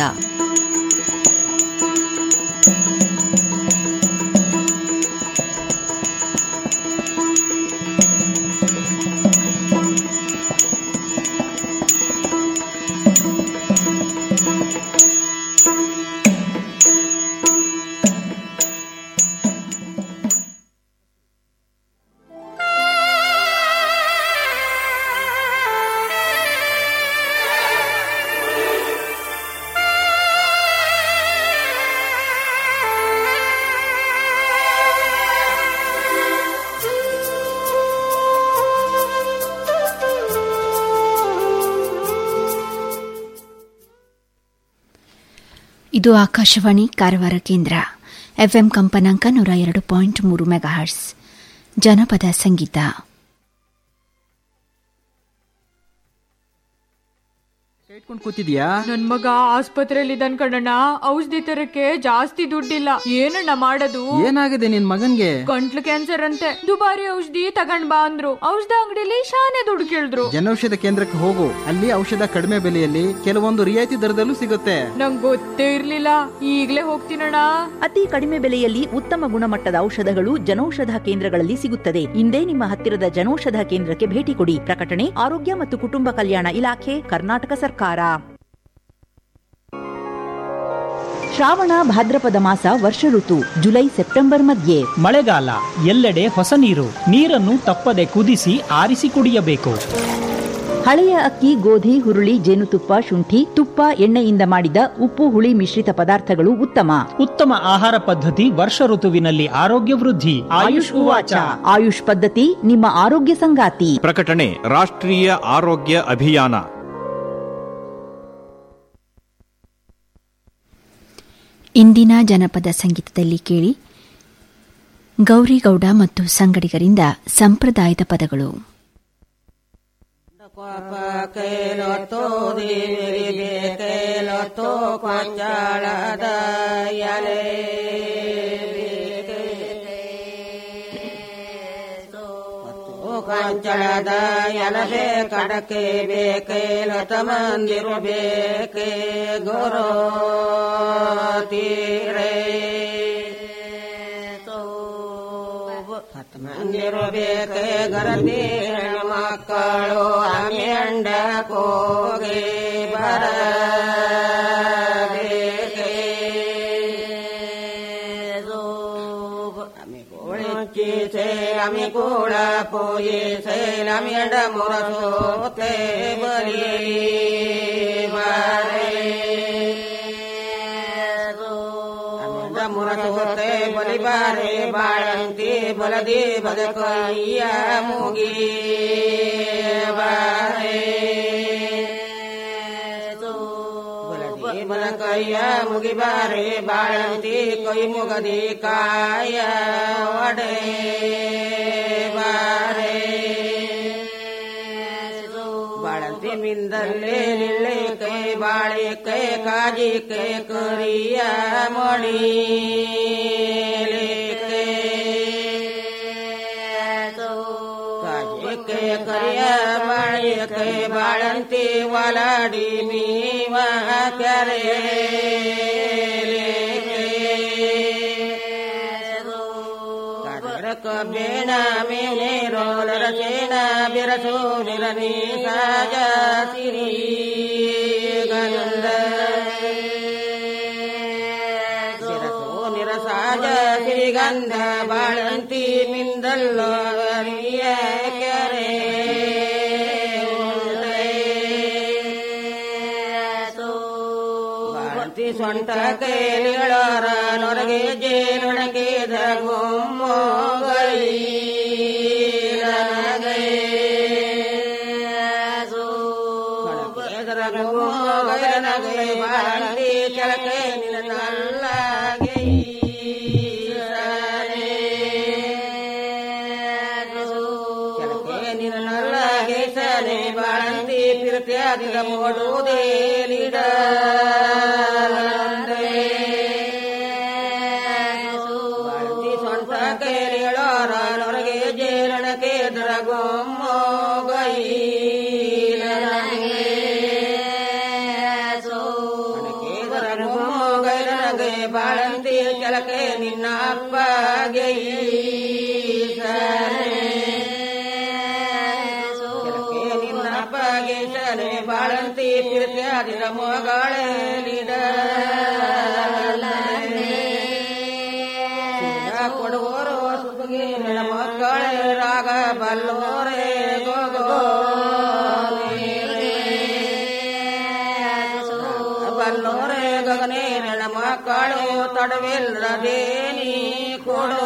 ಇದು ಆಕಾಶವಾಣಿ ಕಾರವಾರ ಕೇಂದ್ರ ಎಫ್ಎಂ ಕಂಪನಾಂಕ ನೂರ ಎರಡು ಪಾಯಿಂಟ್ ಮೂರು ಮೆಗಾಹರ್ಸ್ ಜನಪದ ಸಂಗೀತ ಇಟ್ಕೊಂಡು ಕೂತಿದ್ಯಾ ನನ್ ಮಗ ಆಸ್ಪತ್ರೆಯಲ್ಲಿ ಇದ್ದಾನ್ ಕಣಣ್ಣ ಔಷಧಿ ತರಕ್ಕೆ ಜಾಸ್ತಿ ದುಡ್ಡಿಲ್ಲ ಏನಣ್ಣ ಮಾಡೋದು ಏನಾಗಿದೆ ನಿನ್ ಮಗನ್ಗೆ ಗಂಟ್ಲು ಕ್ಯಾನ್ಸರ್ ಅಂತೆ ದುಬಾರಿ ಔಷಧಿ ತಗೊಂಡ್ ಬಾ ಅಂದ್ರು ಔಷಧ ಅಂಗಡಿಲಿ ಶಾನೆ ದುಡ್ಡು ಕೇಳಿದ್ರು ಜನೌಷಧ ಕೇಂದ್ರಕ್ಕೆ ಹೋಗು ಅಲ್ಲಿ ಔಷಧ ಕಡಿಮೆ ಬೆಲೆಯಲ್ಲಿ ಕೆಲವೊಂದು ರಿಯಾಯಿತಿ ದರದಲ್ಲೂ ಸಿಗುತ್ತೆ ನಂಗ್ ಗೊತ್ತೇ ಇರ್ಲಿಲ್ಲ ಈಗ್ಲೇ ಹೋಗ್ತೀನಣ್ಣ ಅತಿ ಕಡಿಮೆ ಬೆಲೆಯಲ್ಲಿ ಉತ್ತಮ ಗುಣಮಟ್ಟದ ಔಷಧಗಳು ಜನೌಷಧ ಕೇಂದ್ರಗಳಲ್ಲಿ ಸಿಗುತ್ತದೆ ಇಂದೇ ನಿಮ್ಮ ಹತ್ತಿರದ ಜನೌಷಧ ಕೇಂದ್ರಕ್ಕೆ ಭೇಟಿ ಕೊಡಿ ಪ್ರಕಟಣೆ ಆರೋಗ್ಯ ಮತ್ತು ಕುಟುಂಬ ಕಲ್ಯಾಣ ಇಲಾಖೆ ಕರ್ನಾಟಕ ಸರ್ಕಾರ ಶ್ರಾವಣ ಭಾದ್ರಪದ ಮಾಸ ವರ್ಷ ಋತು ಜುಲೈ ಸೆಪ್ಟೆಂಬರ್ ಮಧ್ಯೆ ಮಳೆಗಾಲ ಎಲ್ಲೆಡೆ ಹೊಸ ನೀರು ನೀರನ್ನು ತಪ್ಪದೆ ಕುದಿಸಿ ಆರಿಸಿ ಕುಡಿಯಬೇಕು ಹಳೆಯ ಅಕ್ಕಿ ಗೋಧಿ ಹುರುಳಿ ಜೇನುತುಪ್ಪ ಶುಂಠಿ ತುಪ್ಪ ಎಣ್ಣೆಯಿಂದ ಮಾಡಿದ ಉಪ್ಪು ಹುಳಿ ಮಿಶ್ರಿತ ಪದಾರ್ಥಗಳು ಉತ್ತಮ ಉತ್ತಮ ಆಹಾರ ಪದ್ಧತಿ ವರ್ಷ ಋತುವಿನಲ್ಲಿ ಆರೋಗ್ಯ ವೃದ್ಧಿ ಆಯುಷ್ ಉವಾಚ ಆಯುಷ್ ಪದ್ಧತಿ ನಿಮ್ಮ ಆರೋಗ್ಯ ಸಂಗಾತಿ ಪ್ರಕಟಣೆ ರಾಷ್ಟ್ರೀಯ ಆರೋಗ್ಯ ಅಭಿಯಾನ ಇಂದಿನ ಜನಪದ ಸಂಗೀತದಲ್ಲಿ ಕೇಳಿ ಗೌರಿಗೌಡ ಮತ್ತು ಸಂಗಡಿಗರಿಂದ ಸಂಪ್ರದಾಯದ ಪದಗಳು ಕೇಲೊತ್ತು ದಿವಿಗೆ ಕೇಲೊತ್ತು ಕೊಂಜಾಳದ ಎಲೆ ಕಂಚಳದ ಎಲಬೆ ಕಡಕೆ ಬೇಕೆ ಲತ ಮಂದಿರು ಬೇಕೆ ಗುರು ತೀರೆ ಮಂದಿರು ಬೇಕೆ ಗರತಿ ಮಕ್ಕಳು ಅಮೆಂಡ ಕೋಗೆ ಬರ से আমি কোড়া পোয়ে সে আমি এডা মোরা সোতে বলি বারে মোরা সোতে বলি বারে বাড়ಂತಿ ಬಲದಿ ಬದಕಯ್ಯ ಮುಗಿ ಬಾರೆ ಬಲದಿ ಬದಕಯ್ಯ ಮುಗಿ ಬಾರೆ ಬಾಳಂತಿ ಕೈ ಮುಗದಿ ಕಾಯ ಒಡೆ ಬಾರೆ ಬಾಳಂತಿ ಮಿಂದಲ್ಲೇ ನಿಳ್ಳೆ ಕೈ ಬಾಳೆ ಕೈ ಕಾಜಿ ಕೈ ಕರಿಯ ಮಡಿ ಕಾಜಿ ಕೈ ಕರಿಯ ಬಾಳೆ ಕೈ ಬಾಳಂತಿ ಒಲಾಡಿ ಮೀವ ಕೆರೆ ಬೇಣ ಮೇನೆ ರೋಲರ ಸೇನ ಬಿರಸು ನಿರನಿ ಸಾಜ ಸಿರಿ ಗಂಧ ಬಿರಸು ನಿರಸಾಜ ಸಿರಿಗಂಧ ಬಾಳಂತಿ ಮಿಂದಲ್ಲೋ ಅರಿಯ ಕೆರೆ ಬಾಳಂತಿ ಸೊಂಟ ಕೈಲಿಗಳರ ನೊರಗೆ ಜೇನೊಳಗೆ ದಗುಮ್ಮೋಗೈ ಬಾಳಂತಿ ಕೆಳಕೆ ನಿನ್ನಲ್ಲಾಗೆ ನಿನ್ನಲ್ಲಾಗೆ ಸನೆ ಬಾಳಂತಿ ಪಿರತ್ಯಾದಿಗ ಮೋಡುವುದೇಲಿಡ ಬಾಳಂತಿ ಸ್ವಂತ ಕೇಳಿಗಳೋರ ನೊರಗೆ ಜೇರಣಕ್ಕೆ ದರಗೊಮ್ಮೋ ಗೈ ಬಾಳಂತಿ ಕೆಳಕೆ ನಿನ್ನ ಅಪ್ಪಗೆ ನಿನ್ನ ಅಪ್ಪಗೆ ಸನೆ ಬಾಳಂತಿ ಪಿರ್ತ್ಯಾದಿರ ಮೊಗಳೇಲಿಡ ಕೊಡುವವರು ಸುಖಗಿ ನಿನ್ನ ಮಕ್ಕಳೇ ರಾಗ ಬಲ್ಲೋರೇ gogo ಬಲ್ಲೋರೆ ಗಗನೆ ನನ್ನ ಮಕ್ಕಳು ತಡವಿಲ್ಲದೇನಿ ಕೊಡೋ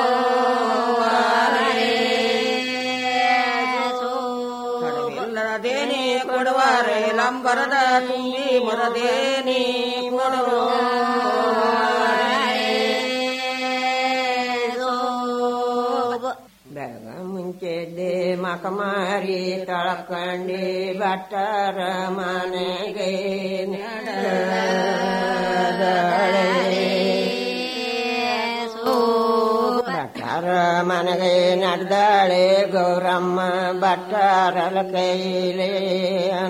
ತಡವಿಲ್ಲದೇನಿ ಕೊಡುವಾರೆ ಲಂಬರದ ತುಂಬಿ ಬರದೇನಿ ಕೊಡೋ ಬೆಳಗ ಮುಂಚೆದ್ದೆ ಮಕಮಾರಿ ತಳಕಂಡಿ ಭಟ್ಟರ ಮನೆಗೆ ನಡೆದಳೆ ಭಟ್ಟರ ಮನೆಗೆ ನಡೆದಾಳೆ ಗೌರಮ್ಮ ಭಟ್ಟರಲ ಕೈಲೇ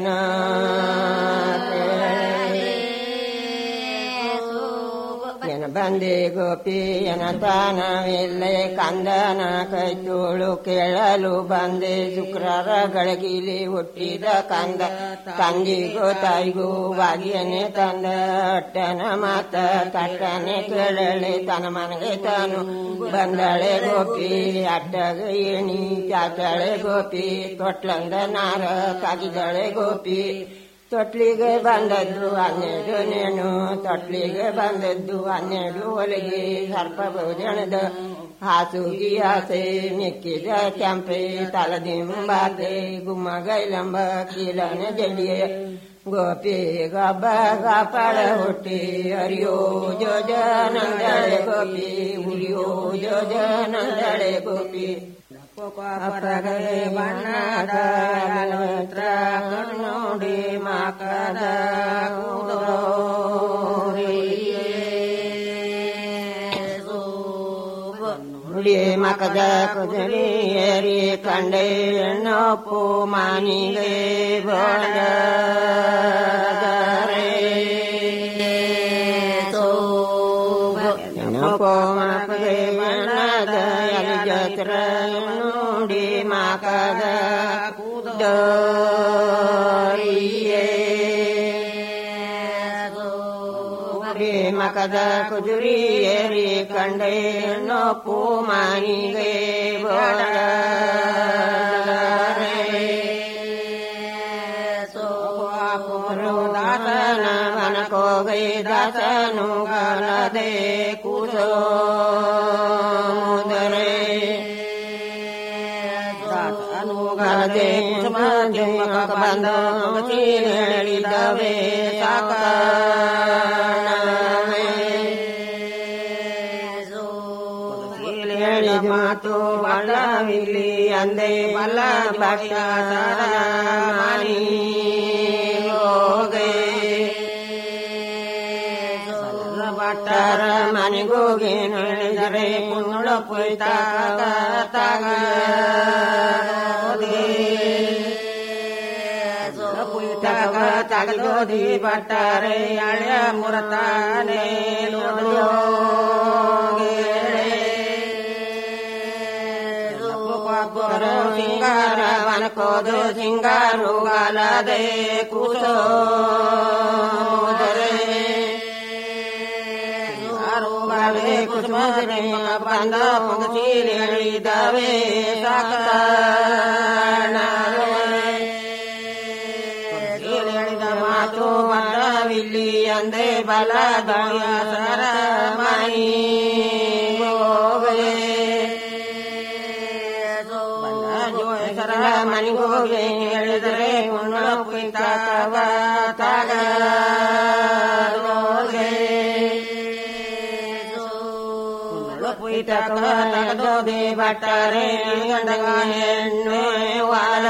ಅನಾಥೆ ಬಂದೆ ಗೋಪಿಯನ ತಾನವಿಲ್ಲೆ ಕಂದನ ಕೈ ತೋಳು ಕೇಳಲು ಬಂದೆ ಶುಕ್ರರ ಗಳಗಿಲಿ ಹುಟ್ಟಿದ ಕಂದ ತಂಗಿಗೂ ತಾಯಿಗೂ ಬಾಗಿಯನೆ ತಂದ ಅಟ್ಟನ ಮಾತ ತಟ್ಟನೆ ಕೇಳಲೆ ತನ್ನ ಮನೆಗೆ ತಾನು ಬಂದಳೆ ಗೋಪಿ ಅಡ್ಡಗ ಏಣಿ ಚಾಚಳೆ ಗೋಪಿ ತೊಟ್ಲಂದ ನಾರ ಕಾಗಿದಳೆ ಗೋಪಿ ತೊಟ್ಲಿಗೆ ಬಂದದ್ದು ಹನ್ನೆರಡು ನೇಣು ತೊಟ್ಲಿಗೆ ಬಂದದ್ದು ಹನ್ನೆರಡು ಒಲಿಗೆ ಸರ್ಪ ಭೋಜನದ ಹಾಸುಗಿ ಆಸೆ ಮಿಕ್ಕಿದ ಕೆಂಪೆ ತಲದಿಂಬಾತೆ ಗುಮ್ಮ ಗೈಲಂಬ ಕೀಲನ ಜಡಿಯ ಗೋಪಿ ಗಬ್ಬ ಗಾಪಳ ಹುಟ್ಟಿ ಹರಿಯೋ ಜೋಜನಂದಳೆ ಗೋಪಿ ಉರಿಯೋ ಜೋಜನಂದಳೆ ಗೋಪಿ ಅಪಗರೆ ಬಣ್ಣದ ಮಂತ್ರ ಕಣ್ಣೋಡಿ ಮಾಕದ ನುಡಿ ಮಕದ ಕುದುರೆಯರಿ ಕಂಡೆ ನೊಪ್ಪು ಮಾನಿಗೆ ಬಡದರೆ ನೊಪ್ಪು ಮಕದೆ ಬಣ್ಣದ ಎಲಿ ಜತ್ರ ನುಡಿ ಮಕದ ಕುದರಿಯೇ ಮಕದ ಕುದುರಿಯರಿ ಕಂಡೆ ನೊಪ್ಪು ಮಾನಿಗೆ ಬಡರೆ ದಾಸನ ಮನಕೋಗೈ ದಾಸನು ಗಲದೆ ಕುಸೋ ಮುದರೆ ದಾಸನು ಗಲದೆ ಕುಸುಮ ಬಂದ ಹೇಳಿದವೆ ಸಾಕ ಹೇಳಿದ ಮಾತು ಬಳ್ಳವಿಲ್ಲಿ ಅಂದೆ ಬಲ್ಲ ಭಕ್ಷ ಮಾನಿ ಹೋಗೆ ಭಟ್ಟರ ಮನೆಗೋಗಿ ನಡೆದರೆ ಕುಂಗಳ ಪುಯ್ತಾಗ ತಾಗ ಪುಯ್ತಾಗ ತಗದೋದಿ ಭಟ್ಟರೆ ಹಳೆಯ ಮುರತಾನೆ ನೋಡಿಯೋ ಸಿಂಗಾರ ವನಕೋದು ಸಿಂಗಾರು ಗಾಲದೆ ಕೂಸೋ ಗಾಲೆ ಕುಸುಮನೆ ಬಂದ ಮುಗಿಸಿ ಹೇಳಿದವೆ ಸಾಕ ಹೇಳಿದ ಮಾತು ಬರವಿಲ್ಲಿ ಅಂದೆ ಬಲ ಸರ ಮೈ ಹೋಗೇ ಸರ ಮನಿಗೋಗೆ ಹೇಳಿದರೆ ಉಣ್ಣ ಪುಯ್ತಾವ ತಾಗ ಪುಯ್ತಾವ ತಗದೋದೆ ಬಟ್ಟರೆ ಗಂಡಗ ಹೆಣ್ಣು ವಾಲ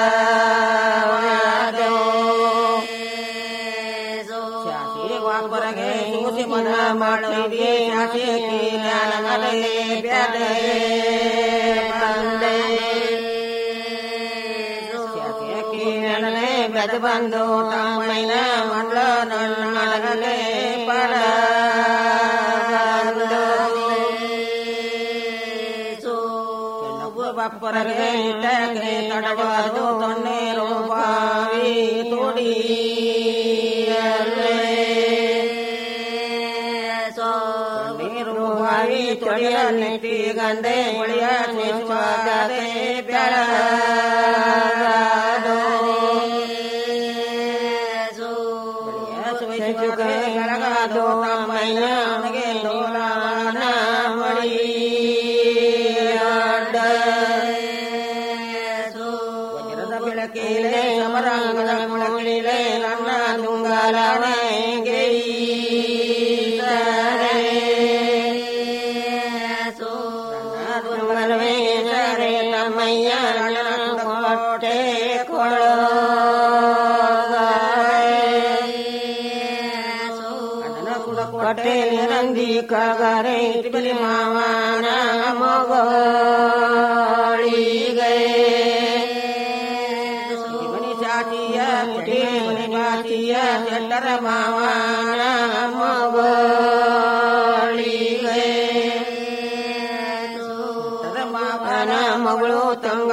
ಒಬ್ಬರಿಗೆ ಸೂಸಿ ಮನ ಮಾಡಿದೆ ಶಾಸಿ ಜ್ಞಾನಗಳೇ ಬ್ಯಾದೆ ಬಂದೆ ಕಿರಣನೆ ಬೆದ ಬಂದು ತಾಮೈನ ಮಂಡ್ಲ ನನ್ನಡಗಲೆ ಪರ ಬಪ್ಪರಗೆ ಇಟ್ಟಗೆ ತಡವಾದು ತೊನ್ನೇರು ಬಾವಿ ತುಡಿ ನೀರು ಬಾವಿ ತೊಡಿಯ ನೆಟ್ಟಿ ಗಂದೆ ಒಳಿಯ ನಿಶ್ವಾಗದೆ ಬೆಳಗಾದೋ ಬೆಳಗಾದೋ ತಮ್ಮಯ್ಯ ನನಗೆ ಲೋಲಾನ ಮಳಿ ವಜ್ರದ ಬೆಳಕಿಲೆ ಸಮರಾಂಗದ ಮುಳಗಿಲೆ ನನ್ನ ದುಂಗಾಲವಗೆ ದುರ್ಗಲವೇ ತಮ್ಮಯ್ಯ ಕೊಟ್ಟೆ ಕೊಡೋ ಕೊಟ್ಟೆ ನಿರಂದಿ ಕಗರೆ ಇಟ್ಬಲಿ ಮಾವನ ಮಗಳಿಗೆ ಮನಿ ಜಾತಿಯ ಮುಟಿ ಮನಿ ಜಾತಿಯ ಚಂಡರ ಮಾವನ ಮಗಳಿಗೆ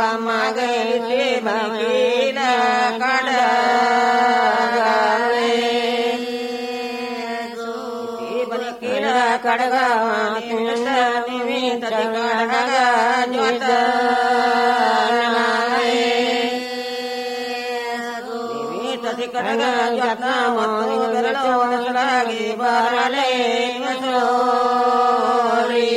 ಮಗೈ ಬಕೀಲ ಕಡಗವೇ ಬದುಕಿನ ಕಡಗ ನಿಮಿತ್ತ ಕಡಗ ಜ್ಯೋತ ಕಡಗ ಜ್ಯೋತ ಮತ್ತು ಬೆರಳು ಒಣಸಲಾಗಿ ಬರಲೇ